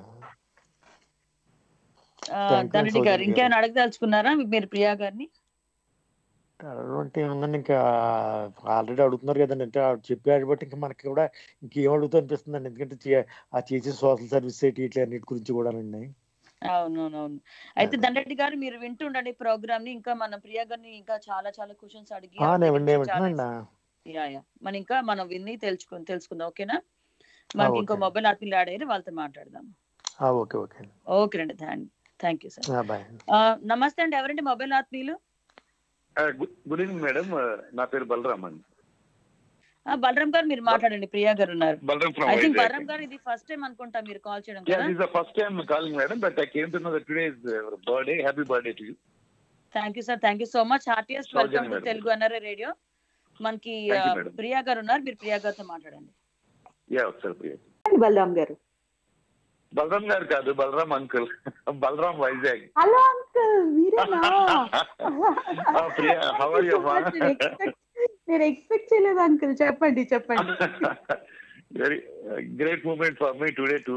ఆ, Thank you, ధనరెడ్డి గారు సౌజన్య ఇంకేమైనా అడగదలుచుకున్నారా మీరు ప్రియా గారిని అడగడం ఏముందండి ఇంకా ఆల్రెడీ అడుగుతున్నారు కదండి అంటే ఆవిడ చెప్పాడు బట్టి ఇంకా మనకి కూడా ఇంకేం అడుగుతూ అనిపిస్తుందండి ఎందుకంటే చే- ఆ చేసే సోషల్ సర్వీస్ ఇట్లా అన్నిటి గురించి కూడానండి అవునవునవును అయితే దండరెడ్డి గారు మీరు వింటుండండి ప్రోగ్రామ్ ని ఇంకా మన ప్రియా గారిని ఇంకా చాలా చాలా క్వశ్చన్స్ అడిగి ఆ, ఆవిడ నేను దగ్గర నుంచి చాలా వింటున్నాండి యా యా మన ఇంకా మనం విని తెలుసుకుని తెలుసుకుందాం ఓకేనా మనకి ఇంకో ఓకే. మొబైల్ ఆత్మీయులు ఆడారు వాళ్ళతో మాట్లాడదాం ఓకే ఓకే ఓకే అండి థ్యాంక్ యూ సార్ బాయ్ నమస్తే అండి ఎవరండి మొబైల్ ఆత్మీయులు గుడ్ ఈవినింగ్ మేడం నా పేరు బలరామ్ అండి ఆ, బలరాం గారు మీరు మాట్లాడండి ప్రియా గారు ఉన్నారు Balaram from I think Balaram గారు ఇది ఫస్ట్ టైం అనుకుంటా మీరు కాల్ చేయడం Yeah, కదా this is the first time calling, madam, but I came to know that today is uh, birthday. Happy birthday to you. Thank you sir thank you so much heartiest Soujanya welcome to madam. Telugu అన్నారే radio మనకి Thank you, ఆ, madam. Priya గారు ఉన్నారు మీరు ప్రియా గారితో మాట్లాడండి Yeah, ఒకసారి ప్రియ బలరామ్ గారు బలరామ్ గారు కాదు Balaram uncle Balaram Vizag hello uncle మీరేనా Ah, Priya how are you నేను expect- నేను ఎక్స్పెక్ట్ చేయలేదు అంకుల్ చెప్పండి చెప్పండి very great moment for me today to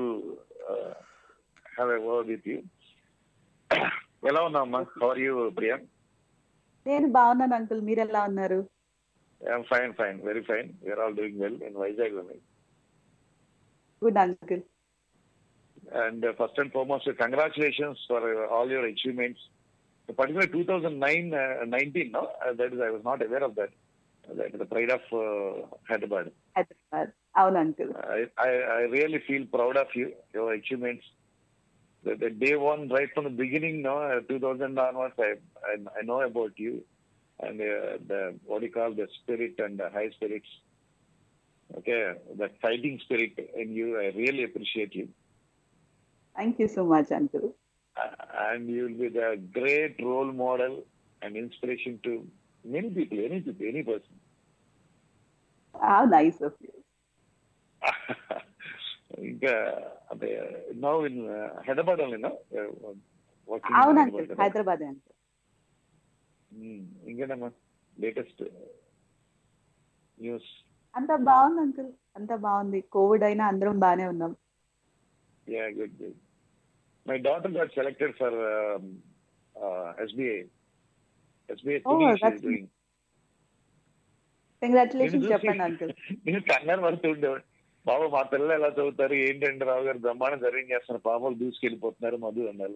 have a word with you ఎలా ఉన్నామ్మా హౌ ఆర్ యూ ప్రియ నేను బాగున్నాను అంకుల్ మీరు ఎలా ఉన్నారు I'm fine fine very fine we're all doing well in Vizag ఉంది good uncle and first and foremost congratulations for all your achievements particularly 2009 uh, 19 no uh, that is i was not aware of that that is the pride of uh, hyderabad Hyderabad అవును uncle I, I, I really feel proud of you, your achievements. The, the day one, right from the beginning, no, uh, 2000 onwards, I, I, I know about you and uh, the what do you call the spirit and the high spirits. Okay, that fighting spirit in you, I really appreciate you. Thank you so much uncle Uh, and you will be the great role model and inspiration to many people, any people, any person. How nice of you ఇంకా అంటే now in Hyderabad only no అవును uncle Hyderabad uncle ఇంకేనమ్మా latest news అంత బాగుంది uncle అంత బాగుంది Covid అయినా అందరం బాగానే ఉన్నాం yeah good good my daughter got selected for SBI SBI Oh, that's doing congratulations చెప్పండి అంకుల్ నేను కంగారు పడుతుండేవాడు బాబు మా పిల్లలు ఎలా చదువుతారు ఏంటంటే రావు గారు బ్రహ్మాండం జరిగి చేస్తున్నారు పాపలు దూసుకెళ్ళిపోతున్నారు మధు అన్నారు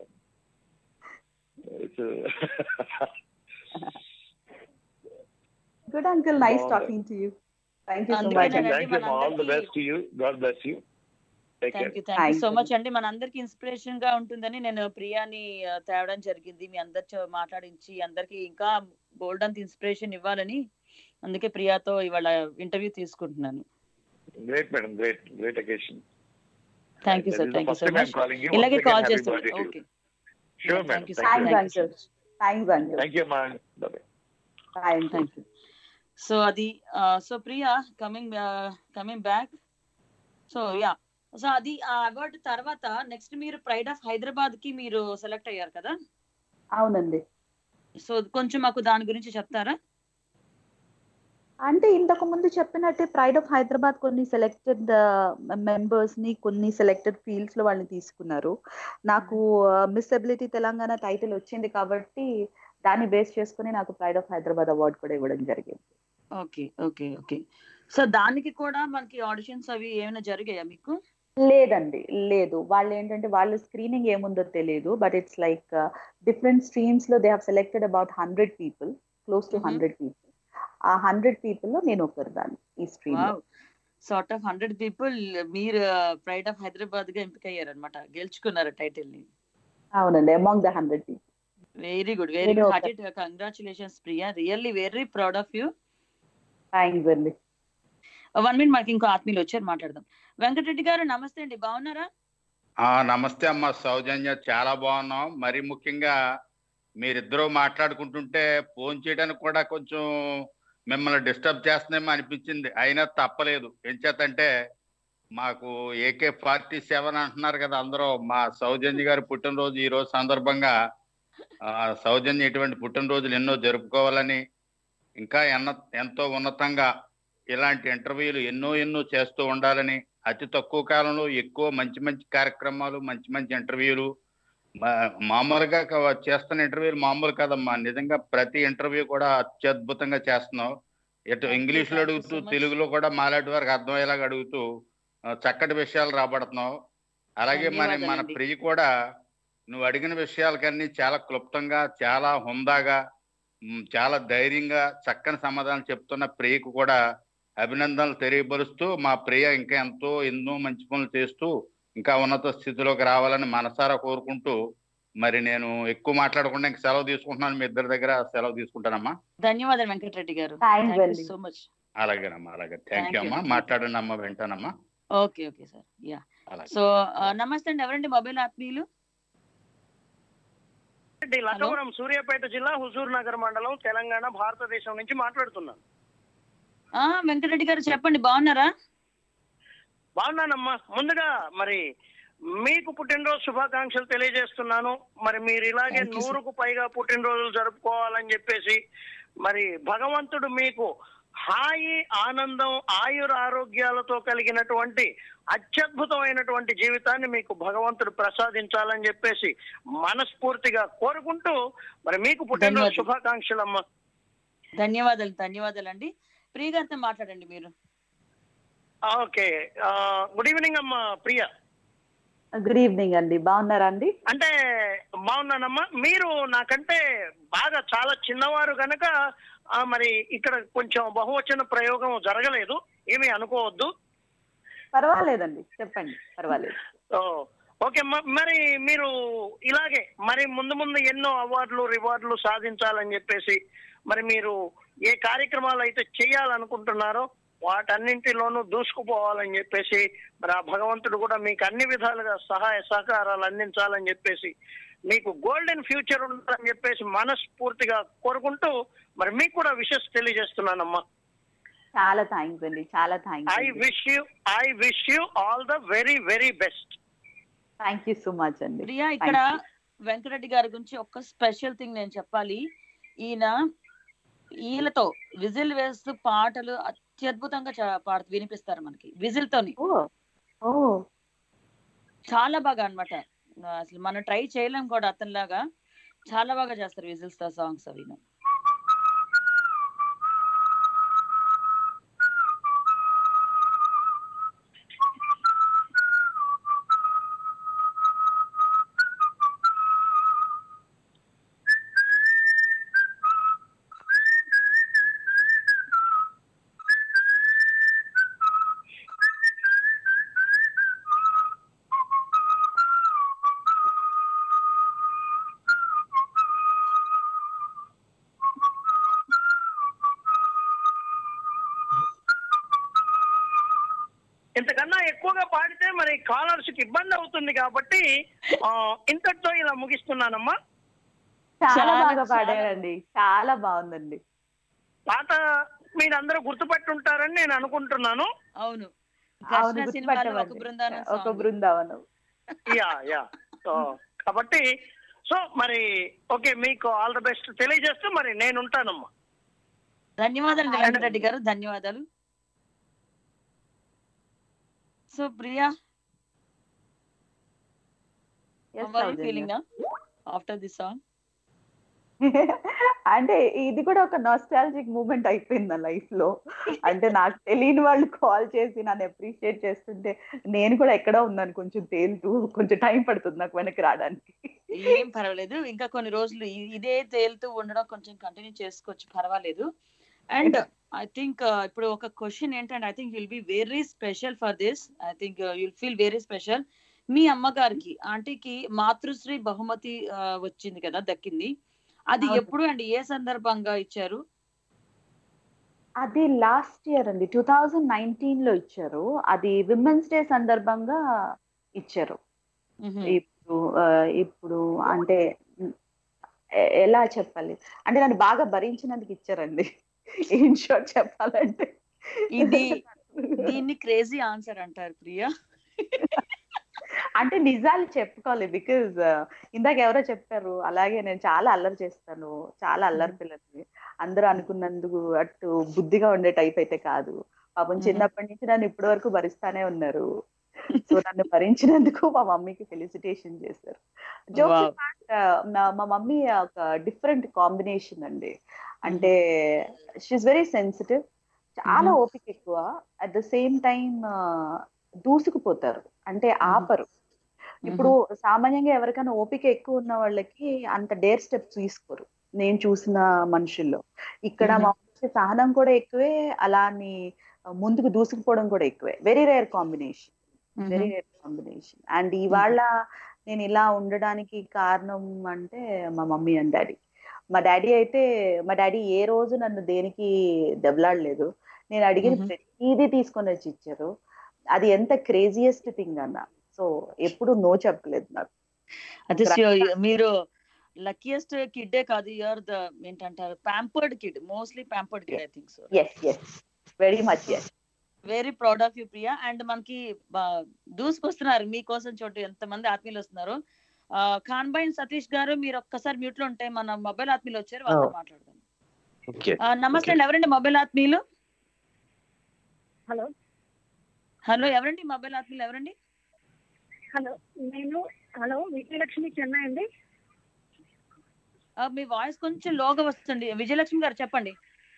గుడ్ అంకుల్ నైస్ బాగుంది. Talking to you thank you so అందుకనే మచ్ రండి, థ్యాంక్ యూ ఆల్ ద మనందరికీ- best to you God bless you take care thank you thank you Thank so you. Much అండి మనందరికి ఇన్స్పిరేషన్ గా ఉంటుందని నేను ప్రియాని ఆ, తేవడం జరిగింది మీ అందరితో మాట్లాడించి అందరికి ఇంకా గోల్డ్ అంత ఇన్స్పిరేషన్ ఇవ్వాలని అందుకే ప్రియాతో ఇవాళ ఇంటర్వ్యూ తీసుకుంటున్నాను great madam great great occasion thank you sir thank you so much ఇలాగే కాల్ చేస్తాను okay sure madam thank you Thanks, sir uncle. Thanks uncle thank you మా bye bye uncle thank you so అది so Priya coming coming back so yeah so అది ఆ award తర్వాత next మీరు pride of Hyderabad కి మీరు సెలెక్ట్ అయ్యారు కదా అవునండి సో కొంచెం మాకు దాని గురించి చెప్తారా అంటే ఇంతకు ముందు చెప్పినట్టే ప్రైడ్ ఆఫ్ హైదరాబాద్ కొన్ని సెలెక్టెడ్ మెంబర్స్ ని కొన్ని సెలెక్టెడ్ ఫీల్డ్స్ లో వాళ్ళని తీసుకున్నారు నాకు మిస్ అబిలిటీ తెలంగాణ టైటిల్ వచ్చింది కాబట్టి దాన్ని బేస్ చేసుకుని నాకు ప్రైడ్ ఆఫ్ హైదరాబాద్ అవార్డు కూడా ఇవ్వడం జరిగింది ఓకే ఓకే ఓకే సో దానికి కూడా మనకి ఆడిషన్స్ అవి ఏమైనా జరిగాయా మీకు లేదండి లేదు వాళ్ళు ఏంటంటే వాళ్ళ స్క్రీనింగ్ ఏముందో తెలియదు but it's like different streams లో they have selected about hundred people close to Mhm. Hundred people ఆ హండ్రెడ్ పీపుల్ లో నేను ఒకరు దాన్ని ఈ స్ట్రీమ్ లో wow sort of hundred people మీరు ప్రైడ్ ఆఫ్ హైదరాబాద్ గా ఎంపిక అయ్యారనమాట గెలుచుకున్నారు టైటిల్ ని అవునండి among the hundred people very good very నేను గుడ్ ఒక- hearted congratulations Priya really very proud of you thanks అండి వన్ మినిట్ మనకి ఇంకో ఆత్మీయులు వచ్చారు మాట్లాడదాం వెంకటరెడ్డి గారు నమస్తే అండి బాగున్నారా ఆ నమస్తే అమ్మ సౌజన్య చాలా బాగున్నాం మరి ముఖ్యంగా మీరిద్దరూ మాట్లాడుకుంటుంటే ఫోన్ చేయడానికి కూడా కొంచెం మిమ్మల్ని డిస్టర్బ్ చేస్తుందేమో అనిపించింది అయినా తప్పలేదు ఎంచేతంటే మాకు ఏకే ఫార్టీ సెవెన్ అంటున్నారు కదా అందరూ మా సౌజన్య గారి పుట్టినరోజు ఈ రోజు సందర్భంగా ఆ, సౌజన్య ఇటువంటి పుట్టినరోజులు ఎన్నో జరుపుకోవాలని ఇంకా ఎన్న ఎంతో ఉన్నతంగా ఇలాంటి ఇంటర్వ్యూలు ఎన్నో ఎన్నో చేస్తూ ఉండాలని అతి తక్కువ కాలంలో ఎక్కువ మంచి మంచి కార్యక్రమాలు మంచి మంచి ఇంటర్వ్యూలు మా- మామూలుగా క- చేస్తున్న ఇంటర్వ్యూలు మామూలు కాదమ్మా నిజంగా ప్రతి ఇంటర్వ్యూ కూడా అత్యద్భుతంగా చేస్తున్నావు ఎటు ఇంగ్లీష్ లో thank you అడుగుతూ so much. తెలుగులో కూడా మాలాంటి వారికి అర్థమయ్యేలాగా అడుగుతూ ఆ, చక్కటి విషయాలు రాబడుతున్నావు అలాగే మన మన ధన్యవాదాలండి. ప్రియ కూడా నువ్వు అడిగిన విషయాలకన్నీ చాలా క్లుప్తంగా చాలా హుందాగా మ్, చాలా ధైర్యంగా చక్కని సమాధానం చెప్తున్న ప్రియకు కూడా అభినందనలు తెలియపరుస్తూ మా ప్రియ ఇంకా ఎంతో ఎన్నో మంచి పనులు చేస్తూ ఇంకా ఉన్నత స్థితిలోకి రావాలని మనసారా కోరుకుంటూ మరి నేను ఎక్కువ మాట్లాడకుండా ఇంకా సెలవు తీసుకుంటున్నాను మీ ఇద్దరి దగ్గర సెలవు తీసుకుంటానమ్మా ధన్యవాదాలు వెంకటరెడ్డి గారు థ్యాంక్స్ థ్యాంక్ యూ అండి సో మచ్ అలాగేనమ్మా అలాగే థ్యాంక్ Thank యూ you. అమ్మా మాట్లాడండి అమ్మా వింటానమ్మా ఓకే ఓకే సార్ యా అలాగే సో నమస్తే అండి ఎవరండి మొబైల్ ఆత్మీయులు రెడ్డి లక్కవరం సూర్యాపేట జిల్లా హుజూర్ నగర్ మండలం తెలంగాణ భారతదేశం నుంచి మాట్లాడుతున్నాను ఆ వెంకటరెడ్డి గారు చెప్పండి బాగున్నారా బాగున్నానమ్మా ముందుగా మరి మీకు పుట్టినరోజు శుభాకాంక్షలు తెలియజేస్తున్నాను మరి మీరు ఇలాగే Thank you, sir. నూరుకు పైగా పుట్టినరోజులు జరుపుకోవాలని చెప్పేసి మరి భగవంతుడు మీకు హాయి ఆనందం ఆయుర ఆరోగ్యాలతో కలిగినటువంటి అత్యద్భుతమైనటువంటి జీవితాన్ని మీకు భగవంతుడు ప్రసాదించాలని చెప్పేసి మనస్ఫూర్తిగా కోరుకుంటూ మరి మీకు పుట్టినరోజు ధన్యవాదాలు. శుభాకాంక్షలమ్మా ధన్యవాదాలు ధన్యవాదాలు అండి ప్రియ గారితో మాట్లాడండి మీరు ఓకే గుడ్ ఈవినింగ్ అమ్మా ప్రియ గుడ్ ఈవినింగ్ అండి బాగున్నారా అండి అంటే బాగున్నానమ్మా మీరు నాకంటే బాగా చాలా చిన్నవారు గనక ఆ, మరి ఇక్కడ కొంచెం బహువచన ప్రయోగం జరగలేదు ఏమీ అనుకోవద్దు పర్వాలేదండి చెప్పండి పర్వాలేదు ఓ, ఓకే మ- మరి మీరు ఇలాగే మరి ముందు ముందు ఎన్నో అవార్డులు రివార్డులు సాధించాలని చెప్పేసి మరి మీరు ఏ కార్యక్రమాలు అయితే చేయాలనుకుంటున్నారో వాటన్నింటిలోనూ దూసుకుపోవాలని చెప్పేసి మరి ఆ భగవంతుడు కూడా మీకు అన్ని విధాలుగా సహాయ సహకారాలు అందించాలని చెప్పేసి మీకు గోల్డెన్ ఫ్యూచర్ ఉండాలని చెప్పేసి మనస్ఫూర్తిగా కోరుకుంటూ మరి మీకు కూడా విషెస్ తెలియజేస్తున్నానమ్మా చాలా థ్యాంక్స్ అండి చాలా I thanks wish you I wish you all the very very best thank you so much అండి ప్రియా ఇక్కడ Thank వెంకటరెడ్డి గారి గురించి ఒక స్పెషల్ థింగ్ నేను చెప్పాలి ఈయన ఈలతో విజిల్ వేస్తూ పాటలు అత్యద్భుతంగా చా- పాడుతూ వినిపిస్తారు మనకి విజిల్ తోని ఓ ఓ చాలా బాగా అన్నమాట అసలు మనం ట్రై చేయలేం కూడా అతనిలాగా చాలా బాగా చేస్తారు విజిల్స్ తో సాంగ్స్ అవి ఇంతకన్నా ఎక్కువగా పాడితే మరి కాలర్స్ కి ఇబ్బంది అవుతుంది కాబట్టి ఆ, ఇంతటితో ఇలా ముగిస్తున్నానమ్మా చాలా చాలా, బాగా చాలా. పాడారండి చాలా బాగుందండి పాట మీరందరూ గుర్తుపట్టుంటారని నేను అనుకుంటున్నాను అవును అవును ఘర్షణ సినిమాలో ఒక గుర్తుపట్టమండి బృందావనం ఒక song. Brindavanam yeah yeah so కాబట్టి సో మరి ఓకే మీకు ఆల్ ద బెస్ట్ తెలియజేస్తూ మరి నేను ఉంటానమ్మా ధన్యవాదాలు వెంకటరెడ్డి గారు ధన్యవాదాలు so Priya Yes, Soujanya. Feeling after this song అంటే ఇది కూడా ఒక నాస్టాలజిక్ మూమెంట్ అయిపోయింది నా లైఫ్ లో అంటే నాకు తెలియని వాళ్ళు కాల్ చేసి నన్ను అప్రిషియేట్ చేస్తుంటే నేను కూడా ఎక్కడో ఉన్నాను కొంచెం తేలుతూ కొంచెం టైం పడుతుంది నాకు వెనక్కి రావడానికి ఏం పర్వాలేదు ఇంకా కొన్ని రోజులు ఇ- ఇదే తేలుతూ ఉండడం కొంచెం కంటిన్యూ చేసుకోవచ్చు పర్వాలేదు అండ్ ఐ థింక్ ఇప్పుడు ఒక క్వశ్చన్ ఏంటంటే I think will be very special for this I think you'll feel very special మీ అమ్మగారికి ఆంటీకి మాతృశ్రీ బహుమతి ఆ, వచ్చింది కదా దక్కింది అది అవును. ఎప్పుడు అండి ఏ సందర్భంగా ఇచ్చారు అది లాస్ట్ ఇయర్ అండి టూ థౌజండ్ నైన్టీన్ లో ఇచ్చారు అది విమెన్స్ డే సందర్భంగా ఇచ్చారు ఇప్పుడు ఆ, ఇప్పుడు అంటే ఉమ్, ఎ- ఎలా చెప్పాలి అంటే నన్ను బాగా భరించినందుకు ఇచ్చారండి ఇన్ షార్ట్ చెప్పాలంటే ఇది దీన్ని క్రేజీ ఆన్సర్ అంటారు ప్రియా అంటే నిజాలు చెప్పుకోవాలి బికాజ్ ఇందాక ఎవరో చెప్పారు అలాగే నేను చాలా అల్లరి చేస్తాను చాలా అల్లరి పిల్లల్ని అందరూ అనుకున్నందుకు అటు బుద్ధిగా ఉండే టైప్ అయితే కాదు పాపం చిన్నప్పటి నుంచి నన్ను ఇప్పటి వరకు భరిస్తానే ఉన్నారు సో నన్ను భరించినందుకు మా మమ్మీకి ఫెలిసిటేషన్ చేశారు Wow. జోక్స్ మా మమ్మీ ఒక డిఫరెంట్ కాంబినేషన్ అండి అంటే షీఈ్ వెరీ సెన్సిటివ్ చాలా Mhm. ఓపిక ఎక్కువ అట్ ద సేమ్ టైం దూసుకుపోతారు అంటే ఆపరు ఇప్పుడు సామాన్యంగా ఎవరికైనా ఓపిక ఎక్కువ ఉన్న వాళ్ళకి అంత డేర్ స్టెప్స్ తీసుకోరు నేను చూసిన మనుషుల్లో ఇక్కడ Mhm. మా మనిషి సహనం కూడా ఎక్కువే అలా అని ముందుకు దూసుకుపోవడం కూడా ఎక్కువే very rare combination very rare combination and ఇవాళ నేను ఇలా ఉండడానికి కారణం అంటే మా మమ్మీ అండ్ డాడీ మా డాడీ అయితే మా డాడీ ఏ రోజు నన్ను దేనికి దెబ్బలాడలేదు నేను అడిగిన Mhm. ప్రతిదీ తీసుకొని వచ్చి ఇచ్చారు అది ఎంత క్రేజియెస్ట్ థింగ్ అన్న సో ఎప్పుడు నో చెప్పలేదు నాకు అదే మీరు లక్కీయెస్ట్ కిడ్డే కాదు యూఆర్ ద ఏంటంటారు pampered kid mostly pampered kid I think so yes yes very much yes very proud of you Priya and మనకి బా- దూసుకొస్తున్నారు మీకోసం చోటు ఎంతమంది ఆత్మీయులు వస్తున్నారు ఆ, ఖాన్బైన్ సతీష్ గారు మీరు ఒక్కసారి మ్యూట్ లో ఉంటే మన మొబైల్ ఆత్మీయులు వచ్చారు వాళ్ళతో మాట్లాడదాం ఓకే ఆ, నమస్తే అండి ఎవరండి మొబైల్ ఆత్మీయులు హలో హలో ఎవరండి మొబైల్ ఆత్మీయులు ఎవరండి హలో నేను హలో విజయలక్ష్మి చెన్నై అండి ఆ, మీ వాయిస్ కొంచెం లోగా వస్తుంది విజయలక్ష్మి గారు చెప్పండి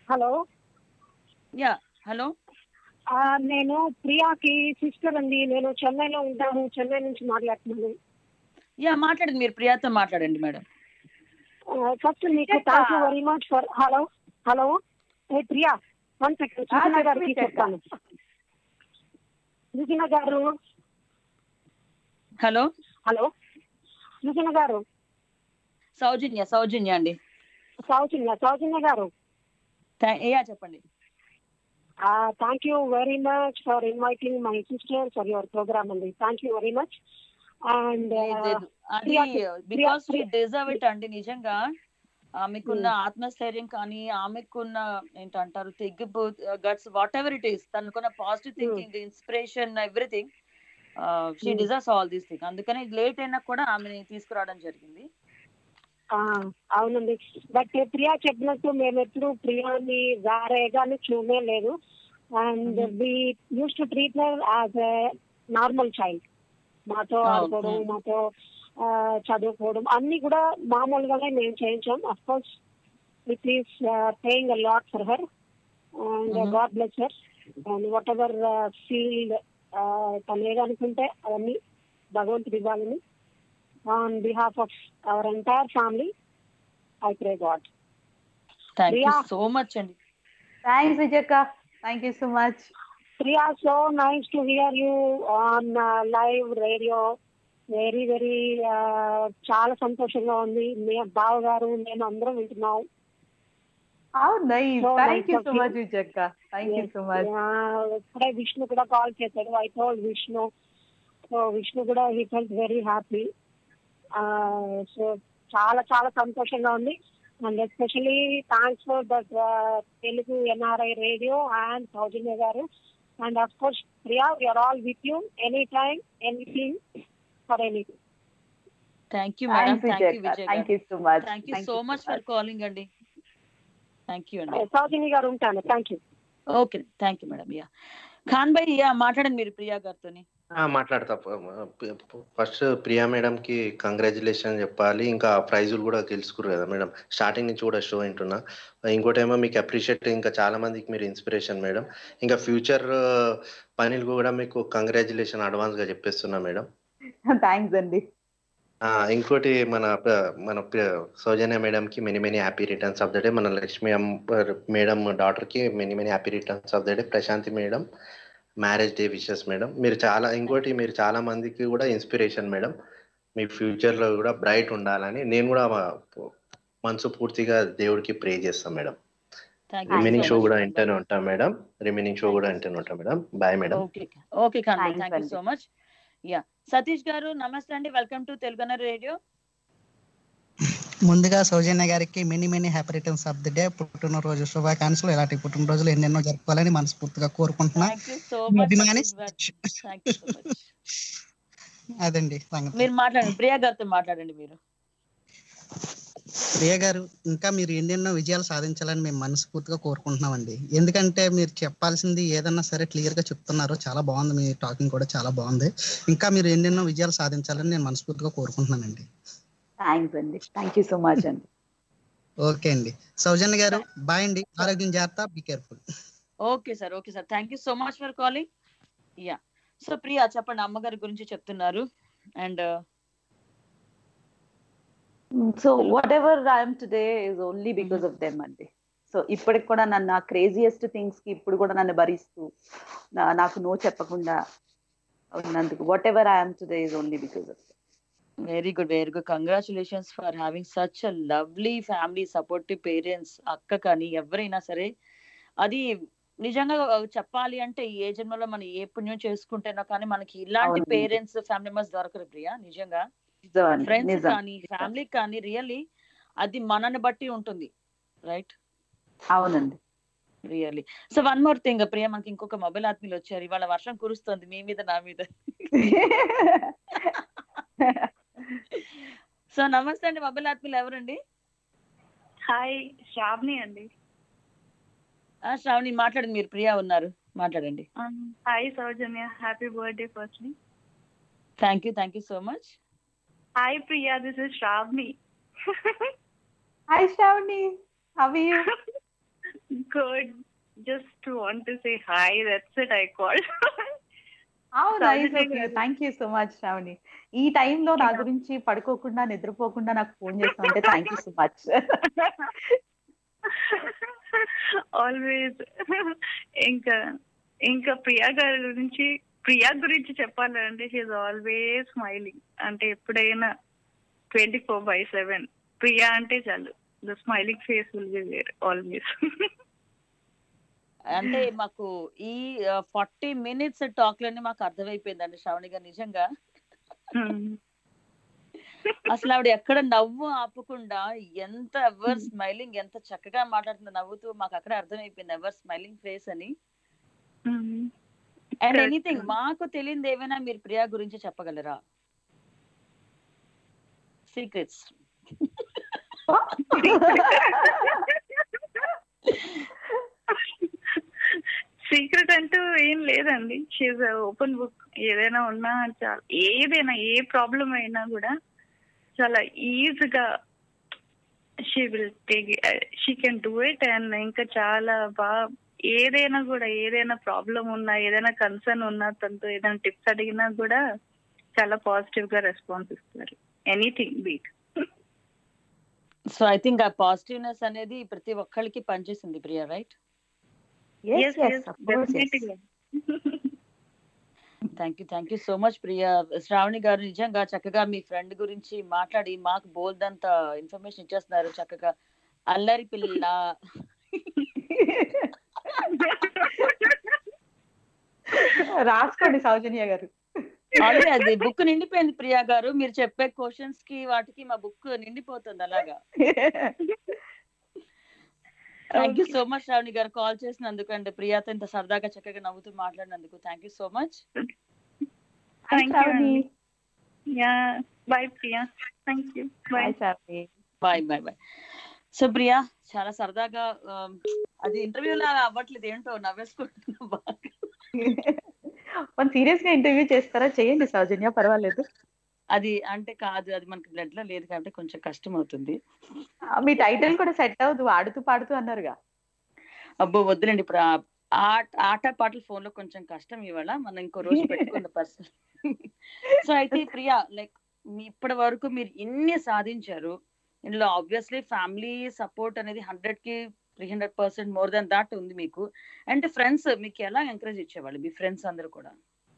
హలో యా హలో ఆ, నేను ప్రియాకి సిస్టర్ అండి నేను చెన్నైలో ఉంటాను చెన్నై నుంచి మాట్లాడుతున్నాను యా మాట్లాడండి మీరు ప్రియాతో మాట్లాడండి మేడం ఫస్ట్ మీకు thank you very much for hello hello ఏ ప్రియా వన్ సెకండ్ సుజన గారికి చెప్తాను సుజన గారు హలో హలో సుజన గారు సౌజన్య సౌజన్య అండి సౌజన్య సౌజన్య గారు థా- యా చెప్పండి thank you very much for inviting my sister for your programme అండి thank you very much and లేదు అది బికాస్ షీ డిజర్వ్ ఇట్ అండి నిజంగా ఆమెకున్న ఆత్మస్థైర్యం కానీ ఆమెకున్న ఏంటంటారు తెగ్గిపు guts whatever it is తనకున్న positive thinking inspiration everything she Hmm. Deserves all these thing అందుకని లేట్ అయినా కూడా ఆమెని తీసుకురావడం జరిగింది అవునండి బట్ ప్రియా చెప్పినట్టు మేము ఎప్పుడు ప్రియాని జారేగాని చూడలే లేదు and we use to treat as a normal child మాతో అవును, ఆడుకోవడం అవును. మాతో ఆ, చదువుకోవడం అన్ని కూడా మామూలుగానే మేము చేయించాం of course it is paying a lot for her and Mhm. God bless her and whatever field తను ఏదనుకుంటే అవన్నీ భగవంతుడు ఇవ్వాలని on behalf of our entire family I pray God thank you Priya. So much అండి thanks విజయక్క thank you so much Priya so nice to hear you on live radio very very చాలా సంతోషంగా ఉంది మీ బావ గారు నేను అందరం వింటున్నాం how nice So thank nice you of so you. Much విజయక్క థ్యాంక్ యూ సో మచ్ ఇప్పుడే విష్ణు కూడా కాల్ చేశాడు I told Vishnu so Vishnu కూడా he felt very happy so చాలా చాలా సంతోషంగా ఉంది and especially thanks for that Telugu NRI radio and Soujanya గారు and of course Priya we are all with you any time anything for anything thank you madam thanks thank you విజయక్క Vijay thank you so much thank you so much for calling అండి thank you అండి సౌజన్య గారు ఉంటాను thank you okay thank you madam yeah Khan భాయ్ yeah మాట్లాడండి మీరు ప్రియా గారితోని ఆ, మాట్లాడతా ఫస్ట్ ప్రియా మేడం కి కంగ్రాచులేషన్ చెప్పాలి ఇంకా ప్రైజులు కూడా గెలుచుకురు కదా మేడం స్టార్టింగ్ నుంచి కూడా షో వింటున్నా ఇంకోటి ఏమో మీకు అప్రిషియేట్ ఇంకా చాలా మందికి మీరు ఇన్స్పిరేషన్ మేడం ఇంకా ఫ్యూచర్ పనులు కూడా మీకు కంగ్రాచులేషన్ అడ్వాన్స్ గా చెప్పేస్తున్నా మేడం థ్యాంక్స్ అండి ఆ, ఇంకోటి మన ప్ర- మన ప్ర- సౌజన్య మేడం కి many many happy returns of the day మన లక్ష్మి అమ్మ మేడం డాటర్ కి many many happy returns of the day Prashanti madam marriage day wishes madam మీరు చాలా ఇంకోటి మీరు చాలా మందికి కూడా ఇన్స్పిరేషన్ మేడం మీ ఫ్యూచర్ లో కూడా బ్రైట్ ఉండాలని నేను కూడా మా- మనసు పూర్తిగా దేవుడికి ప్రే చేస్తాను madam thank you remaining so show much కూడా వింటూనే ఉంటాం మేడం రిమైనింగ్ షో కూడా వింటూనే ఉంటాం madam bye madam okay okay Khan భాయ్ Thanks థ్యాంక్ యూ అండి. సో మచ్ యా సతీష్ గారు నమస్తే అండి వెల్కమ్ టు తెలుగు రేడియో ముందుగా సౌజన్య గారికి many many happy returns of the day పుట్టినరోజు శుభాకాంక్షలు ఇలాంటి పుట్టినరోజులు ఎన్నెన్నో జరుపుకోవాలని మనస్ఫూర్తిగా కోరుకుంటున్నా థ్యాంక్ యూ సో మీ మచ్ అభిమాని థ్యాంక్ యూ సో మచ్ అదండి సంగతి మీరు మాట్లాడండి ప్రియా గారితో మాట్లాడండి మీరు ప్రియ గారు ఇంకా మీరు ఎన్నెన్నో విజయాలు సాధించాలని మేము మనస్ఫూర్తిగా కోరుకుంటున్నామండి ఎందుకంటే మీరు చెప్పాల్సింది ఏదన్నా సరే క్లియర్ గా చెప్తున్నారు చాలా బాగుంది మీ టాకింగ్ కూడా చాలా బాగుంది ఇంకా మీరు ఎన్నెన్నో విజయాలు సాధించాలని నేను మనస్ఫూర్తిగా కోరుకుంటున్నానండి థ్యాంక్స్ అండి థ్యాంక్ యూ సో మచ్ అండి ఓకే అండి సౌజన్య గారు బాయ్ అండి ఆరోగ్యం జాగ్రత్త be careful okay sir okay sir thank you so much for calling yeah so Priya చెప్పండి అమ్మగారి గురించి చెప్తున్నారు and so whatever I'm today is only because of them అండి సో ఇప్పటికి కూడా నన్ను ఆ క్రేజియస్ట్ థింగ్స్ కి ఇప్పుడు కూడా నన్ను భరిస్తూ నా- నాకు నో చెప్పకుండా ఉన్నందుకు whatever I'm today is only because of very good very good congratulations for having such a lovely family supportive parents అక్క కానీ ఎవరైనా సరే అది నిజంగా చెప్పాలి అంటే ఏ జన్మలో మనం ఏ పుణ్యం చేసుకుంటేనో కానీ మనకి ఇలాంటి అవునండి. పేరెంట్స్ ఫ్యామిలీ మెంబర్స్ దొరకరు ప్రియా నిజంగా నిజం అండి, ఫ్రెండ్స్ నిజం. కానీ ఫ్యామిలీ కానీ రియల్లీ అది మనని బట్టి ఉంటుంది రైట్ అవునండి really so one more thing Priya మనకి ఇంకొక మొబైల్ ఆత్మీయులు వచ్చారు ఇవాళ వర్షం కురుస్తుంది మీ మీద నా మీద సో నమస్తే అండి మొబైల్ ఆత్మీయులు ఎవరండి హాయ్ శ్రావణి అండి ఆ, శ్రావణి మాట్లాడండి మీరు ప్రియా ఉన్నారు మాట్లాడండి hi Soujanya happy birthday firstly thank you thank you so much hi Priya this is Shravani hi Shravani how you Good. Just want to say hi. That's it. I called. Oh, nice Saturday of you. కాదు. Thank you so much Shravani ఈ టైంలో నా గురించి పడుకోకుండా నిద్రపోకుండా నాకు phone చేస్తావు అంటే thank you so much always ఇంకా ఇంకా ప్రియా గారి గురించి ప్రియా గురించి చెప్పాలంటే షీఈ్ ఆల్వేస్ స్మైలింగ్ అంటే ఎప్పుడైనా twenty four by seven Priya అంటే చాలు the smiling face will be where always అంటే మాకు ఈ ఫార్టీ మినిట్స్ టాక్ లోనే మాకు అర్థమైపోయిందండి శ్రావణి గారు నిజంగా అసలు ఆవిడ ఎక్కడ నవ్వు ఆపకుండా ఎంత ఎవర్ స్మైలింగ్ ఎంత చక్కగా మాట్లాడుతుందో నవ్వుతూ మాకు అక్కడ అర్థమైపోయింది ఎవర్ స్మైలింగ్ ఫేస్ అని అండ్ Correct. ఎనీథింగ్ మాకు తెలియదు ఏమైనా మీరు ప్రియా గురించి చెప్పగలరా సీక్రెట్స్ సీక్రెట్ అంటూ ఏం లేదండి షీఈ్ ఓపెన్ బుక్ ఏదైనా ఉన్నా చాలా ఏదైనా ఏ ప్రాబ్లం అయినా కూడా చాలా ఈజీగా she will take she can do it and ఇంకా చాలా బాగా ఏదైనా కూడా ఏదైనా ప్రాబ్లం ఉన్నా ఏదైనా కన్సర్న్ ఉన్నా తనతో ఏదైనా టిప్స్ అడిగినా కూడా చాలా పాజిటివ్ గా రెస్పాన్స్ ఇస్తారు anything beat so I think ఆ పాజిటివ్నెస్ అనేది ప్రతి ఒక్కళ్ళకి పనిచేసింది Priya right Yes, yes, of course, yes. Thank you thank you so much Priya Shravani గారు నిజంగా చక్కగా మీ ఫ్రెండ్ గురించి మాట్లాడి మాకు బోల్దంత ఇన్ఫర్మేషన్ ఇచ్చేస్తున్నారు చక్కగా అల్లరి పిల్ల రాసుకోండి సౌజన్య గారు ఆల్రెడీ అది బుక్ నిండిపోయింది ప్రియా గారు మీరు చెప్పే క్వశ్చన్స్ కి వాటికి మా బుక్ నిండిపోతుంది అలాగా thank you so much Shravani గారు కాల్ చేసినందుకు అండ్ ప్రియాతో ఇంత సరదాగా చక్కగా నవ్వుతూ మాట్లాడినందుకు thank you so much thank you అండి yeah bye Priya thank you bye bye bye bye so Priya చాలా సరదాగా um, అది ఇంటర్వ్యూ లాగా అవ్వట్లేదు ఏంటో నవ్వేసుకుంటున్నా బాగా మనం సీరియస్ గా ఇంటర్వ్యూ చేస్తారా చేయండి సౌజన్య పర్వాలేదు అది అంటే కాదు అది మనకి బ్లడ్ లో లేదు కాబట్టి కొంచెం కష్టం అవుతుంది ఆ, మీ టైటిల్ కూడా సెట్ అవ్వదు ఆడుతూ పాడుతూ అన్నారుగా అబ్బో వద్దులేండి ఇప్పుడు ఆ- ఆట ఆట పాటలు ఫోన్ లో కొంచెం కష్టం ఇవాళ మనం ఇంకో రోజు పెట్టుకున్న పర్సన్ సో అయితే ప్రియా లైక్ ఇప్పటి వరకు మీరు ఇన్ని సాధించారు ఇందులో ఆబ్వియస్లీ ఫ్యామిలీ సపోర్ట్ అనేది హండ్రెడ్ కి three hundred percent more than దాట్ ఉంది మీకు అండ్ ఫ్రెండ్స్ మీకు ఎలా ఎంకరేజ్ ఇచ్చేవాళ్ళు మీ ఫ్రెండ్స్ అందరూ కూడా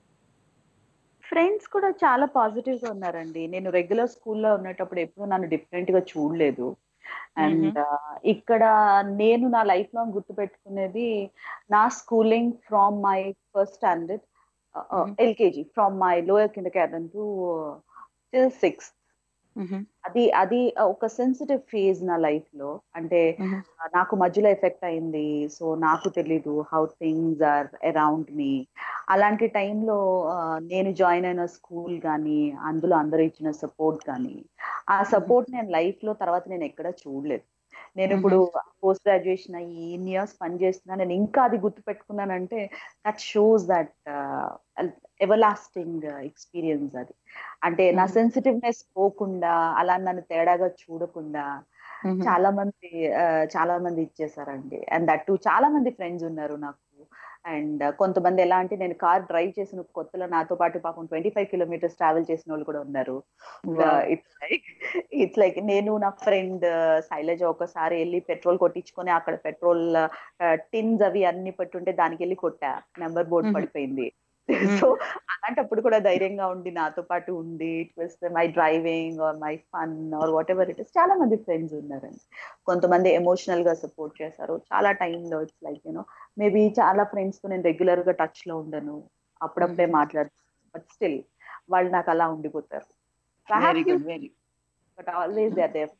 ఫ్రెండ్స్ కూడా చాలా పాజిటివ్ గా ఉన్నారండి నేను రెగ్యులర్ స్కూల్లో ఉన్నప్పుడు ఎప్పుడు నన్ను డిఫరెంట్ గా చూడలేదు అండ్ ఇక్కడ నేను నా లైఫ్ లాంగ్ గుర్తు పెట్టుకునేది నా schooling from my first standard LKG from my lower kindergarten to till sixth అది అది ఒక సెన్సిటివ్ ఫేజ్ నా లైఫ్ లో అంటే ఆ, నాకు మధ్యలో ఎఫెక్ట్ అయింది సో నాకు తెలీదు how things are around me అలాంటి టైంలో నేను జాయిన్ అయిన స్కూల్ కానీ అందులో అందరూ ఇచ్చిన సపోర్ట్ కానీ ఆ సపోర్ట్ నేను లైఫ్ లో తర్వాత నేను ఎక్కడ చూడలేదు నేను ఇప్పుడు పోస్ట్ గ్రాడ్యుయేషన్ అయ్యి ఇన్ ఇయర్స్ పని చేస్తున్నా నేను ఇంకా అది గుర్తు పెట్టుకున్నానంటే that shows that everlasting experience అది అంటే నా సెన్సిటివ్నెస్ పోకుండా అలా నన్ను తేడాగా చూడకుండా చాలా మంది ఆ, చాలా మంది ఇచ్చేసారండి అండ్ దట్ చాలా మంది ఫ్రెండ్స్ ఉన్నారు నాకు అండ్ కొంతమంది ఎలా అంటే నేను కార్ డ్రైవ్ చేసిన కొత్తలో నాతో పాటు పాపం ట్వంటీ ఫైవ్ కిలోమీటర్స్ ట్రావెల్ చేసిన వాళ్ళు కూడా ఉన్నారు Wow. It's like it's like నేను నా ఫ్రెండ్ శైలజ ఒకసారి వెళ్ళి పెట్రోల్ కొట్టించుకొని అక్కడ పెట్రోల్ టిన్స్ అవి అన్ని పెట్టుంటే దానికి వెళ్ళి కొట్టా నెంబర్ బోర్డ్ Mhm. పడిపోయింది సో అలాంటప్పుడు కూడా ధైర్యంగా ఉండి నాతో పాటు ఉండి it was my driving or my fun or whatever it is చాలా మంది ఫ్రెండ్స్ ఉన్నారండి కొంతమంది ఎమోషనల్ గా సపోర్ట్ చేశారు చాలా టైంలో ఇట్స్ లైక్ యూనో మేబీ చాలా ఫ్రెండ్స్ తో నేను రెగ్యులర్ గా టచ్ లో ఉండను అప్పుడప్పుడే మాట్లాడుతాను బట్ స్టిల్ వాళ్ళు నాకు అలా ఉండిపోతారు very good very but always they there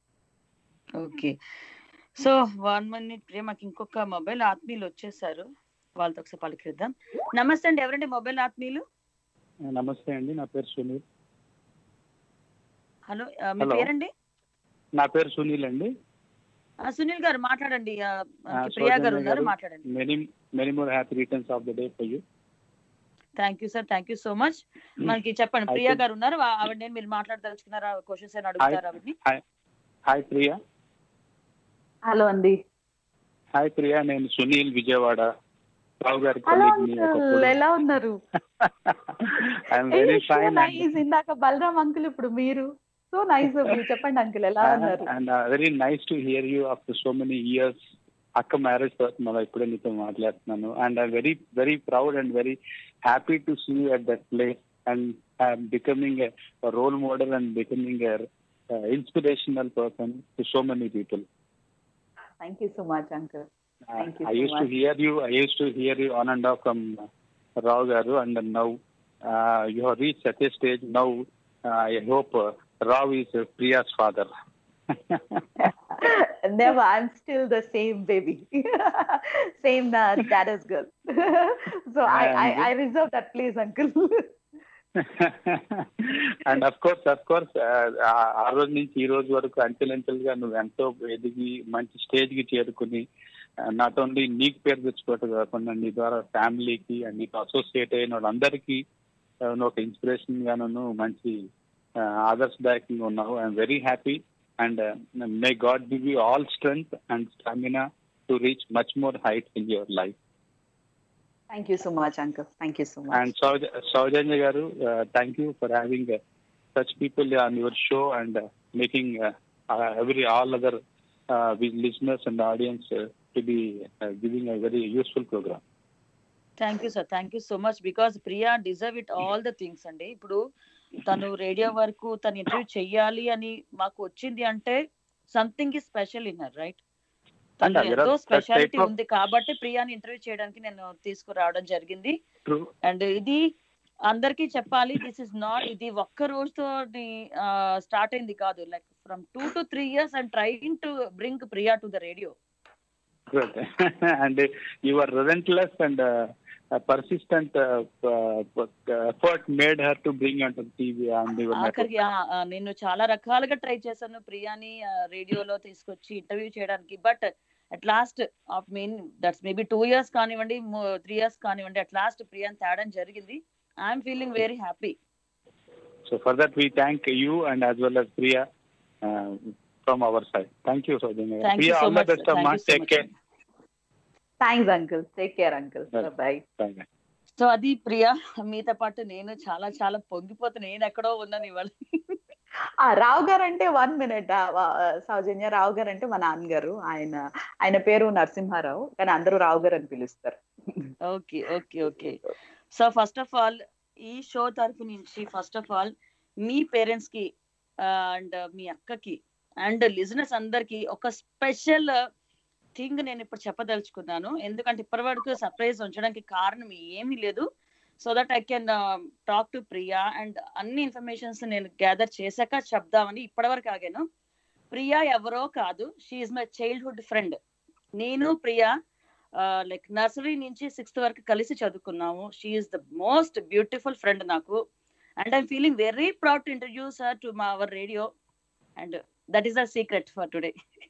okay so one minute Priya మాకు ఇంకొక మొబైల్ ఆత్మీయులు వచ్చేసారు వాళ్ళతో ఒకసారి పలికిద్దాం నమస్తే అండి ఎవరండి మొబైల్ ఆత్మీయులు నమస్తే అండి నా పేరు సునీల్ హలో ఆ, మీ Hello. పేరండి నా పేరు సునీల్ అండి ఆ, సునీల్ గారు మాట్లాడండి ఆ, మనకి ప్రియా గారు ఉన్నారు మాట్లాడండి many many more happy returns of the day for you thank you sir thank you so much మనకి చెప్పండి ప్రియా అయితే- గారు ఉన్నారు ఆ- ఆవిడ నేను మీరు మాట్లాడదలుచుకున్నారా క్వశ్చన్స్ ఏమైనా అడుగుతారా ఆవిడని హాయ్ హాయ్ ప్రియా హలో అండి హాయ్ ప్రియా నేను సునీల్ విజయవాడ రావు గారి హలో colleague ని అంకుల్ ఒకప్పుడు ఎలా ఉన్నారు ఐఎమ్ వెరీ ఫైన్ నైస్ ఇందాక బలరామ్ అంకుల్ ఇప్పుడు మీరు సో నైస్ చెప్పండి అంకుల్ ఎలా ఉన్నారు and very nice to hear you after so many years అక్క మ్యారేజ్ తర్వాత మళ్ళీ ఇప్పుడే నీతో మాట్లాడుతున్నాను and I very very proud and very happy to see you at that place and I'm becoming role model and becoming inspirational person to so many people thank you so much uncle thank you I so used to much hear you. I used to hear you on and off from uh, Rao Garu, and now uh, you have reached at a stage. Now uh, I hope uh, Rao is uh, Priya's father. Never. I'm still the same baby. same uh, status girl. so I, I, I reserve that place, uncle. And of course of course ఆ రోజు నుంచి ఈ రోజు వరకు అంచెలంచెలుగా నువ్వు ఎంతో ఎదిగి మంచి స్టేజ్ కి చేరుకుని నాట్ ఓన్లీ నీకు పేరు తెచ్చుకోవటం కాకుండా నీ ద్వారా ఫ్యామిలీకి అండ్ నీకు అసోసియేట్ అయిన వాళ్ళందరికీ uh, నువ్వు ఒక ఇన్స్పిరేషన్ గాను మంచి ఆదర్శదాయకంగా ఉన్నావు I'm very happy and may God give you all strength and stamina to reach much more height in your life Thank you so much, uncle. Thank you so much. And Saujanya Saujanya Garu, uh, thank you for having uh, such people on your show and uh, making uh, uh, every all other uh, with listeners and audience uh, to be uh, giving a very useful program. Thank you sir thank you so much because Priya deserve it all the things అండి ఇప్పుడు తను radio వరకు తను interview చెయ్యాలి అని మాకు వచ్చింది అంటే something is special in her right And తను there are ఎంతో such స్పెషాలిటీ type of- ఉంది కాబట్టి ప్రియాని ఇంటర్వ్యూ చేయడానికి నేను తీసుకురావడం జరిగింది True. అండ్ ఇది అందరికీ చెప్పాలి దిస్ ఇస్ నాట్ ఇది ఒక్క రోజుతో స్టార్ట్ అయింది కాదు like from two to three years and trying to bring Priya to the radio Good. and uh, you are relentless and uh, uh, persistent uh, uh, effort made her to bring onto the TV and your network. ఆఖరికి ఆ, ఆ, నేను చాలా రకాలుగా try చేశాను ప్రియాని రేడియోలో తీసుకొచ్చి interview చేయడానికి but at last of mean that's maybe two years కానివ్వండి త్రీ ఇయర్స్ కానివ్వండి అట్ లాస్ట్ ప్రియాని తేడం జరిగింది I'm feeling very happy So for that we thank you and as well as Priya uh, from our side. Thank you, Saujanya. Thank you Priya, so all much, the best sir. of Thank luck. you so Take much, care. Thanks, uncle. Take care, uncle. Right. Bye. Bye. So అది ప్రియా మీతో పాటు నేను చాలా చాలా పొంగిపోతే నేను ఎక్కడో ఉన్నాను ఇవాళ ఆ రావు గారు అంటే వన్ మినిట్ సౌజన్య రావు గారు అంటే మా నాన్నగారు ఆయన ఆయన పేరు నరసింహారావు కానీ అందరూ రావు గారు అని పిలుస్తారు okay okay okay so first of all ఈ షో తరఫు నుంచి ఫస్ట్ ఆఫ్ ఆల్ మీ పేరెంట్స్ కి అండ్ మీ అక్కకి అండ్ లిజనర్స్ అందరికి ఒక స్పెషల్ థింగ్ నేను ఇప్పుడు చెప్పదలుచుకున్నాను ఎందుకంటే ఇప్పటి వరకు సర్ప్రైజ్ ఉంచడానికి కారణం ఏమీ లేదు so that I can talk to Priya and అన్ని ఇన్ఫర్మేషన్స్ నేను గ్యాదర్ చేశాక చెప్దామని ఇప్పటివరకు ఆగాను ప్రియా ఎవరో కాదు షీఈ్ మై చైల్డ్హుడ్ ఫ్రెండ్ నేను ప్రియా లైక్ నర్సరీ నుంచి సిక్స్త్ వరకు కలిసి చదువుకున్నాము she is the most beautiful friend నాకు and I'm feeling very proud to introduce her to మా our radio and that is the secret for today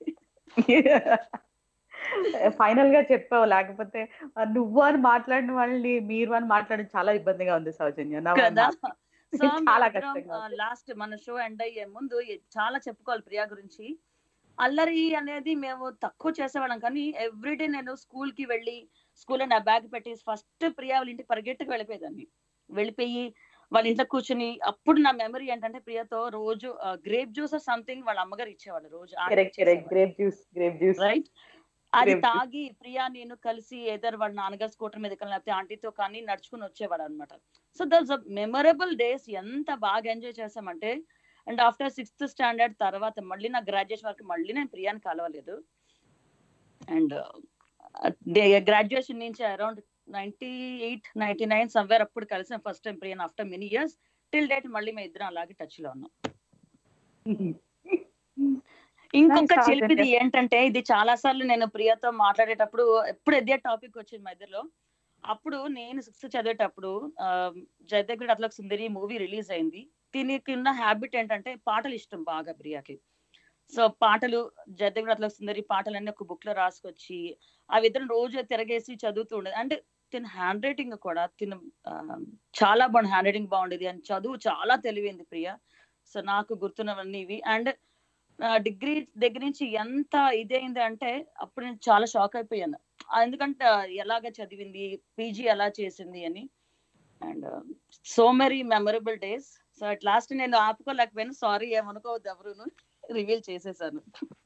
final గా చెప్పావు లేకపోతే ఆ, నువ్వు అని మాట్లాడిన వాళ్ళని మీరు అని మాట్లాడడం చాలా ఇబ్బందిగా ఉంది సౌజన్య నా- కదా నా- సో చాలా కష్టంగా ఉంది. లాస్ట్ మన షో ఎండ్ అయ్యే ముందు ఎ- చాలా చెప్పుకోవాలి ప్రియా గురించి అల్లరి అనేది మేము తక్కువ చేసేవాళ్ళం కానీ ఎవ్రీడే నేను స్కూల్ కి వెళ్ళి స్కూల్లో నా బ్యాగ్ పెట్టి ఫస్ట్ ప్రియా వాళ్ళ ఇంటికి పరిగెట్టుకు వెళ్ళిపోయేదాన్ని వెళ్ళిపోయి వాళ్ళ ఇంట్లో కూర్చుని అప్పుడు నా మెమరీ ఏంటంటే ప్రియతో రోజు గ్రేప్ జ్యూస్ సంథింగ్ వాళ్ళ అమ్మగారు ఇచ్చేవాళ్ళు రోజు correct correct grape juice grape juice right అది Grape juice. తాగి ప్రియా నేను కలిసి ఏదర్ వాళ్ళ నాన్నగారు స్కూటర్ మీద కానీ లేకపోతే ఆంటీతో కానీ నడుచుకుని వచ్చేవాడు అనమాట సో దట్స్ మెమరబుల్ డేస్ ఎంత బాగా ఎంజాయ్ చేసామంటే అండ్ ఆఫ్టర్ సిక్స్త్ స్టాండర్డ్ తర్వాత మళ్ళీ నా గ్రాడ్యుయేషన్ వరకు మళ్ళీ నేను ప్రియాని కలవలేదు అండ్ గ్రాడ్యుయేషన్ నుంచి around ninety eight ninety nine somewhere అప్పుడు కలిసాం ఫస్ట్ టైం ప్రియాన్ after many years till date మళ్ళీ మేము ఇద్దరం అలాగే టచ్ లో ఉన్నాం ఇంకొక Nice, చిలిపిది Sujanya. ఏంటంటే ఇది చాలా సార్లు నేను ప్రియతో మాట్లాడేటప్పుడు ఎప్పుడు ఇదే టాపిక్ వచ్చింది మా ఇద్దరిలో అప్పుడు నేను సిక్స్త్ చదివేటప్పుడు ఆ, జయదగ్గుడు అట్లా సుందరి మూవీ రిలీజ్ అయింది దీనికి ఉన్న హ్యాబిట్ ఏంటంటే పాటలు ఇష్టం బాగా ప్రియాకి సో పాటలు జయదగ్గుడు అట్లా సుందరి పాటలన్నీ ఒక బుక్ లో రాసుకొచ్చి అవి ఇద్దరు రోజు తిరగేసి చదువుతూ ఉండేది అంటే తిన హ్యాండ్ రైటింగ్ కూడా తిన ఆ, చాలా బాగుంది హ్యాండ్ రైటింగ్ బాగుండేది అండ్ చదువు చాలా తెలివింది ప్రియ సో నాకు గుర్తున్నవన్నీ ఇవి అండ్ డిగ్రీ దగ్గర నుంచి ఎంత ఇదైంది అంటే అప్పుడు నేను చాలా షాక్ అయిపోయాను ఆ, ఎందుకంటే ఎలాగ చదివింది పీజీ ఎలా చేసింది అని and so merry memorable days so at last నేను ఆపుకోలేకపోయాను సారీ ఏమనుకోవద్దు ఎవరును రివీల్ చేసేసాను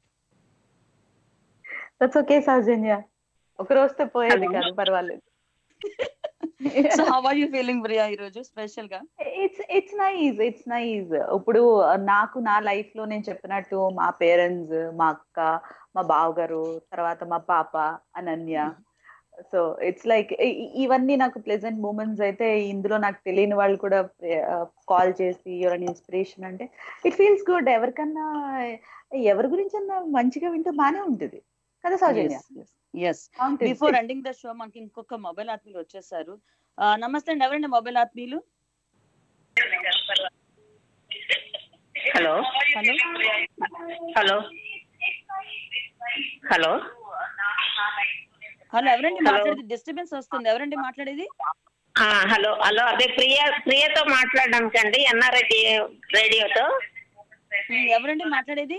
దట్స్ ఓకే సౌజన్య ఒక రోజుతో పోయేది కాదు పర్వాలేదు so how are you feeling Priya ఈ రోజు స్పెషల్ గా it's it's nice it's nice ఇప్పుడు నాకు నా లైఫ్ లో నేను చెప్పినట్టు మా పేరెంట్స్ మా అక్క మా బావగారు తర్వాత మా పాప అనన్య సో ఇట్స్ లైక్ ఇవన్నీ నాకు ప్లెజెంట్ మూమెంట్స్ అయితే ఇందులో నాకు తెలియని వాళ్ళు కూడా కాల్ చేసి ఎవరైనా ఇన్స్పిరేషన్ అంటే ఇట్ ఫీల్స్ గుడ్ ఎవరికన్నా ఎవరి గురించి అన్నా మంచిగా వింటే బానే ఉంటుంది కదా సౌజన్య ఎస్ బాగుంటుంది. బిఫోర్ ఎండింగ్ ద షో మనకి ఇంకొక మొబైల్ ఆత్మీయులు వచ్చేసారు ఆ, నమస్తే అండి ఎవరండి మొబైల్ ఆత్మీయులు hello hello hello hello hello ఎవరండి Hello. మాట్లాడేది డిస్టర్బెన్స్ వస్తుంది ఎవరండి మాట్లాడేది ఆ, హలో హలో అదే ప్రియ ప్రియతో మాట్లాడడానికండి ఎన్ఆర్ఐ రేడియోతో ఉమ్, ఎవరండి మాట్లాడేది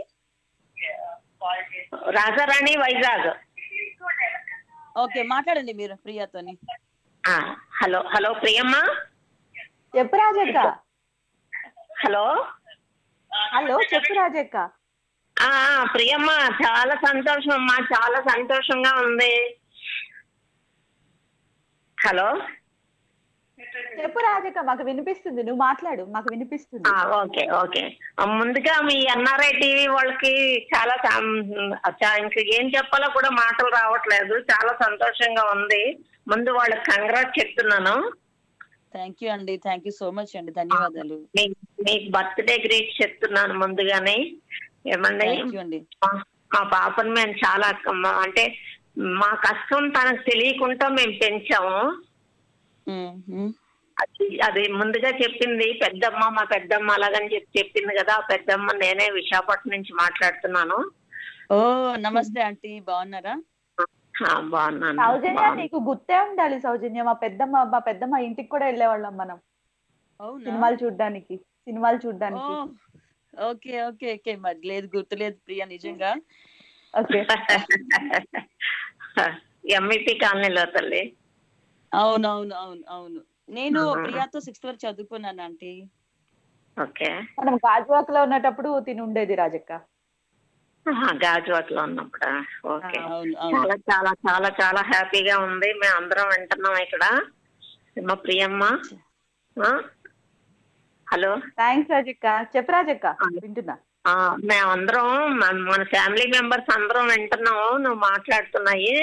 రాజారాణి వైజాగ్ ఓకే మాట్లాడండి మీరు ప్రియాతోని ఆ, హలో హలో ప్రియమ్మ చెప్పు రాజక్క హలో హలో చెప్పు రాజక్క ఆ, ఆ, ప్రియమ్మ చాలా సంతోషం అమ్మా చాలా సంతోషంగా ఉంది హలో చెప్పు రాజక్క మాకు వినిపిస్తుంది నువ్వు మాట్లాడు మాకు వినిపిస్తుంది ఆ, ఓకే ఓకే ఆ, ముందుగా మీ ఎన్ఆర్ఐ టీవీ వాళ్ళకి చాలా సం- చా- ఇంక ఏం చెప్పాలో కూడా మాటలు రావట్లేదు చాలా సంతోషంగా ఉంది ముందు వాళ్ళకి కంగ్రాట్ చెప్తున్నాను థ్యాంక్ యూ అండి థ్యాంక్ యూ సో మచ్ అండి ధన్యవాదాలు మీ- మీకు బర్త్డే గ్రీట్ చెప్తున్నాను ముందుగానే ఏమండి థ్యాంక్ యూ అండి మా- మా పాపను మేము చాలా మా- అంటే మా కష్టం తనకు తెలియకుండా మేము పెంచాము ఉమ్, ఉమ్. అది అది ముందుగా చెప్పింది పెద్దమ్మ మా పెద్దమ్మ అలాగని చెప్పి చెప్పింది కదా ఆ పెద్దమ్మ నేనే విశాఖపట్నం నుంచి మాట్లాడుతున్నాను ఓ నమస్తే ఆంటీ బాగున్నారా ఆ, బాగున్నాను సౌజన్య బాగున్నాను. నీకు గుర్తే ఉండాలి సౌజన్య మా పెద్దమ్మ మా పెద్దమ్మ ఇంటికి కూడా వెళ్ళేవాళ్ళం మనం అవునా సినిమాలు చూడడానికి సినిమాలు చూడడానికి ఓకే ఓకే ఓకే మరి లేదు గుర్తులేదు ప్రియా నిజంగా ఓకే ఎంఈపీ కాలనీలో తల్లి అవునవును అవును అవును నేను ఆహా. ప్రియాతో సిక్స్త్ వరకు చదువుకున్నాను ఆంటీ ఓకే మనం గాజువాక్ లో ఉన్నటప్పుడు తిని ఉండేది రాజక్క గాజువాక్ లో ఉన్నప్పుడు ఓకే అవును చాలా చాలా చాలా చాలా హ్యాపీగా ఉంది మేము అందరం వింటున్నాం ఇక్కడ మా ప్రియమ్మ ఆ? హలో థ్యాంక్స్ రాజక్క చెప్పు రాజక్క వింటున్నా ఆ, మేమందరం మన- మన ఫ్యామిలీ మెంబర్స్ అందరం వింటున్నాము నువ్వు మాట్లాడుతున్నాయి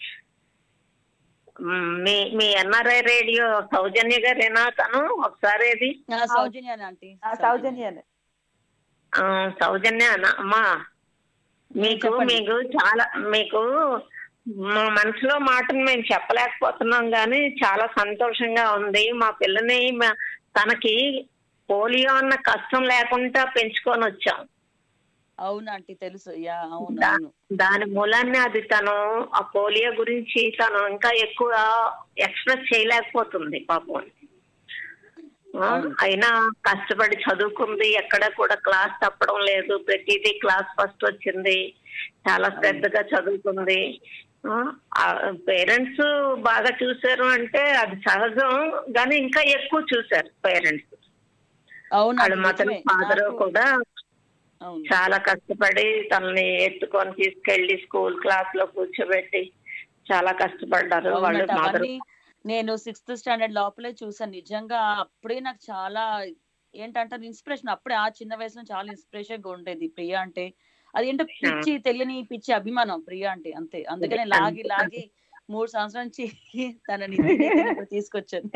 మ్, మీ మీ ఎన్ఆర్ఐ రేడియో సౌజన్య గారేనా తను ఒకసారి అది ఆ, సౌజన్య ఆంటీ సౌజన్య ఆ, సౌజన్య అన్న- అమ్మా మీకు మీకు చాలా మీకు మా మనసులో మాటను మేము చెప్పలేకపోతున్నాం కానీ చాలా సంతోషంగా ఉంది మా పిల్లని మా- తనకి పోలియో అన్న కష్టం లేకుండా పెంచుకొని వచ్చాం అవును ఆంటీ తెలుసు యా అవును దా- అవును దాని మూలాన్ని అది తను ఆ పోలియో గురించి తను ఇంకా ఎక్కువ ఎక్స్ప్రెస్ చేయలేకపోతుంది పాపం ఆ, అయినా కష్టపడి చదువుకుంది ఎక్కడ కూడా క్లాస్ తప్పడం లేదు ప్రతిదీ క్లాస్ ఫస్ట్ వచ్చింది చాలా శ్రద్ధగా చదువుకుంది పేరెంట్స్ బాగా చూసారు అంటే అది సహజం కానీ ఇంకా ఎక్కువ చూసారు పేరెంట్స్ అవును వాళ్ళ ఆంటీ, మదర్ నిజమే. ఫాదర్ నాకు- కూడా అవును చాలా కష్టపడి తనని ఎత్తుకొని తీసుకెళ్లి స్కూల్ క్లాస్ లో కూర్చోబెట్టి చాలా కష్టపడ్డారు వాళ్ళు అవునంట, మదర్ అవన్నీ నేను సిక్స్త్ స్టాండర్డ్ లోపలే చూసాను నిజంగా అప్పుడే నాకు చాలా ఏంటంటారు ఇన్స్పిరేషన్ అప్పుడే ఆ చిన్న వయసులో చాలా ఇన్స్పిరేషన్ గా ఉండేది ప్రియ అంటే అది ఏంటో పిచ్చి తెలియని పిచ్చి అభిమానం ప్రియ అంటే అంతే అందుకనే లాగి లాగి మూడు సంవత్సరాల నుంచి తనని ఇక్కడ తీసుకొచ్చాను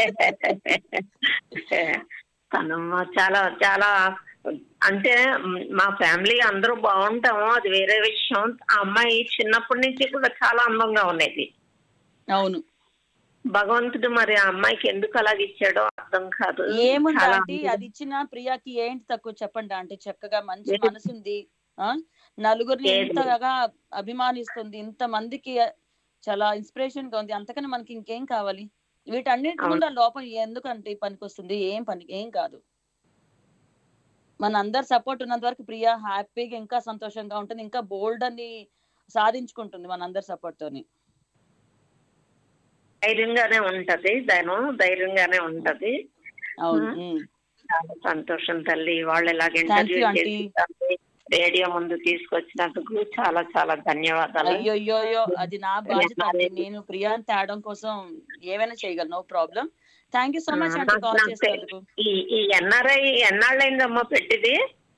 తను చాలా చాలా అంటే మ్, మా ఫ్యామిలీ అందరూ బాగుంటాము అది వేరే విషయం ఆ అమ్మాయి చిన్నప్పటి నుంచి కూడా చాలా అందంగా ఉండేది అవును భగవంతుడు మరి ఆ అమ్మాయికి ఎందుకు అలాగ ఇచ్చాడో అర్థం కాదు ఏముంది చాలా ఆంటీ అది ఇచ్చిన ప్రియాకి ఏంటి తక్కువ చెప్పండి ఆంటీ చక్కగా మంచి మనసుంది ఆ నలుగురిని లేదు. ఇంతగా అభిమానిస్తుంది ఇంత మందికి చాలా ఇన్స్పిరేషన్ గా ఉంది అంతకన్నా మనకి ఇంకేం కావాలి వీటన్నిటి అవును. ముందు ఆ లోపం ఎందుకంటే పనికి వస్తుంది ఏం పని ఏం కాదు మన అందరి సపోర్ట్ ఉన్నంత వరకు ప్రియా హ్యాపీగా ఇంకా సంతోషంగా ఉంటుంది ఇంకా బోల్డ్ అని సాధించుకుంటుంది మన అందరి సపోర్ట్ తోని ధైర్యంగానే ఉంటది దాని ధైర్యంగానే ఉంటది అవును ఉమ్. ఉమ్. చాలా సంతోషం తల్లి వాళ్ళు ఇలాగ Thank ఇంటర్వ్యూ you, aunty. చేసి రేడియో ముందు తీసుకొచ్చినందుకు చాలా చాలా ధన్యవాదాలు అయ్యో అయ్యో అయ్యో అది నా బాధ్యత అండి నేను ప్రియాని తేడం కోసం ఏమైనా చేయగలను no problem thank you so much ఆ, అండి నాకు- కాల్ నాకు చేసినందుకు ఈ ఈ ఎన్ఆర్ఐ ఎన్నాళ్ళైందమ్మా పెట్టింది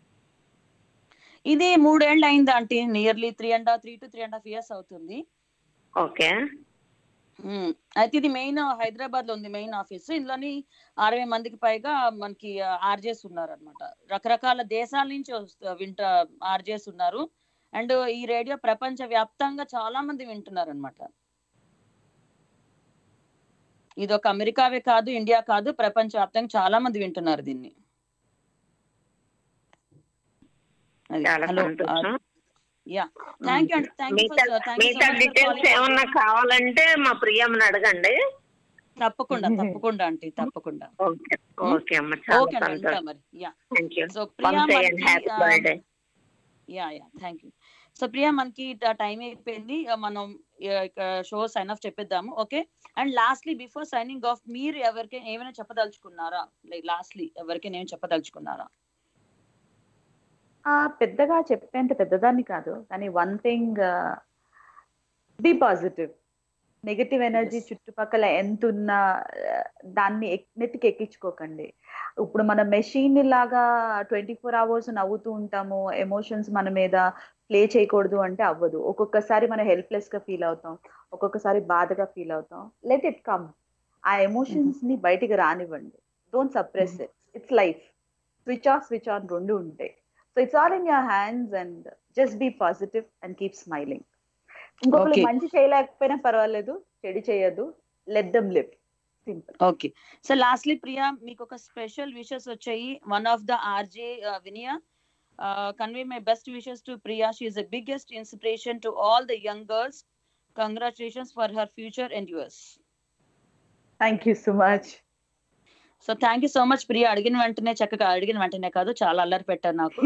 ఇది మూడేళ్ళు అయింది aunty nearly three and three to three and half years అవుతుంది ఓకే ఉమ్, అయితే ఇది మెయిన్ హైదరాబాద్ లో ఉంది మెయిన్ ఆఫీస్ ఇందులోని అరవై మందికి పైగా మనకి ఆర్జేస్ ఉన్నారు అనమాట రకరకాల దేశాల నుంచి వస్తు- వింట ఆర్జేస్ ఉన్నారు అండ్ ఈ రేడియో ప్రపంచ వ్యాప్తంగా చాలా మంది వింటున్నారు అనమాట ఇది ఒక అమెరికావే కాదు ఇండియా కాదు ప్రపంచ వ్యాప్తంగా చాలా మంది వింటున్నారు దీన్ని అది. చాలా హలో సంతోషం యా థ్యాంక్ యూ అండి థ్యాంక్ యూ మిగతా థ్యాంక్ యూ మిగతా డీటెయిల్స్ ఏమన్నా కావాలంటే మా ప్రియమ్మని అడగండి తప్పకుండా తప్పకుండా ఆంటీ తప్పకుండా ఓకే ఓకే అమ్మ చాలా ఓకే అండి ఉంటా సంతోషం మరి yeah thank you so Priya once again మనకి హ్యాపీ ఆ, birthday yeah yeah thank you so Priya మనకి టైం అయిపోయింది ఇక మనం షో సైన్ ఆఫ్ చెప్పేద్దాము okay and lastly before signing off మీరు ఎవరికి ఏమైనా చెప్పదలుచుకున్నారా లైక్ లాస్ట్లీ ఎవరికైనా ఏమైనా చెప్పదలుచుకున్నారా ఆ పెద్దగా చెప్పేంత పెద్దదాన్ని కాదు కానీ one thing be positive negative energy చుట్టుపక్కల ఎంత ఉన్నా ఆ, దాన్ని ఎక్- నెత్తికి ఎక్కించుకోకండి ఇప్పుడు మన మెషిన్ లాగా ట్వంటీ ఫోర్ అవర్స్ నవ్వుతూ ఉంటాము ఎమోషన్స్ మన మీద ప్లే చేయకూడదు అంటే అవ్వదు ఒక్కొక్కసారి మనం హెల్ప్లెస్ గా ఫీల్ అవుతాం ఒక్కొక్కసారి బాధగా ఫీల్ అవుతాం లెట్ ఇట్ కమ్ ఆ ఎమోషన్స్ ని బయటికి రానివ్వండి don't suppress it it's life switch off switch on రెండు ఉంటాయి so it's all in your hands and just be positive and keep smiling ఇంకొకరు Okay. మంచి చేయలేకపోయినా పర్వాలేదు చెడు చేయదు let them live simple okay so lastly Priya మీకు ఒక స్పెషల్ విషెస్ వచ్చాయి one of the RJ Vinia convey my best wishes to Priya she is the biggest inspiration to all the young girls congratulations for her future and yours thank you so much so thank you so much Priya అడిగిన వెంటనే చక్కగా అడిగిన వెంటనే కాదు చాలా అల్లరి పెట్టారు నాకు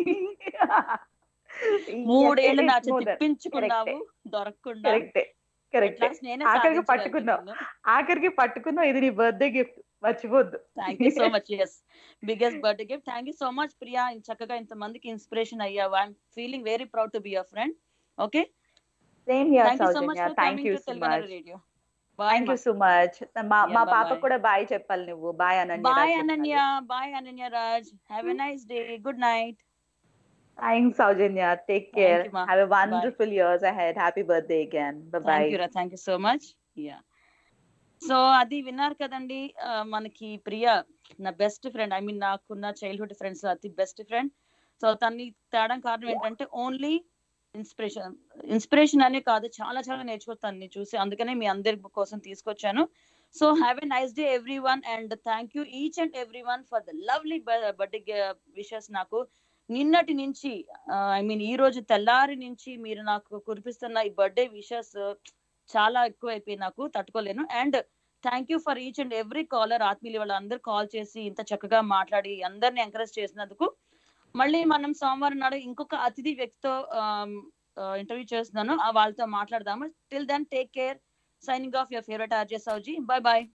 మూడేళ్ళు నా చేతి తిప్పించుకున్నావు దొరకకుండా కరెక్టే కరెక్టే At last నేనే ఆఖరికి పట్టుకున్నావు ఆఖరికి పట్టుకున్నావు ఇది నీ బర్త్డే గిఫ్ట్ మర్చిపోద్దు thank you so much yes biggest birthday gift thank you so much Priya చక్కగా ఇంత మందికి ఇన్స్పిరేషన్ అయ్యావు I'm feeling very proud to be your friend okay same here thank you so much Soujanya for thank coming you to so Telangana much radio thank you so much మా మా Yeah, bye పాప bye. కూడా bye చెప్పాలి నువ్వు bye Ananya bye Ananya bye Ananya Raj have a nice day good night thanks Soujanya take Thank care you, ma. Have a Bye. Wonderful years ahead happy birthday again bye bye thank you రా thank you so much yeah so అది విన్నారు కదండి ఆ, మనకి ప్రియ నా best friend I mean నాకున్న childhood friends అతి best friend so తన్ని తేడం కారణం ఏంటంటే ఓన్లీ ఇన్స్పిరేషన్ ఇన్స్పిరేషన్ అనే కాదు చాలా చాలా నేర్చుకోతాను చూసి అందుకనే మీ అందరి కోసం తీసుకొచ్చాను so have a nice day everyone and thank you each and everyone for the lovely birthday wishes నాకు నిన్నటి నుంచి ఐ మీన్ ఈ రోజు తెల్లారి నుంచి మీరు నాకు కురిపిస్తున్న ఈ బర్త్డే విషెస్ చాలా ఎక్కువ అయిపోయి నాకు తట్టుకోలేను and thank you for each and every caller ఆత్మీయులు వాళ్ళందరూ కాల్ చేసి ఇంత చక్కగా మాట్లాడి అందరిని ఎంకరేజ్ చేసినందుకు మళ్ళీ మనం సోమవారం నాడు ఇంకొక అతిథి వ్యక్తితో ఇంటర్వ్యూ చేస్తున్నాను ఆ వాళ్ళతో మాట్లాడదాము till then take care signing off your favourite RJ Souji bye bye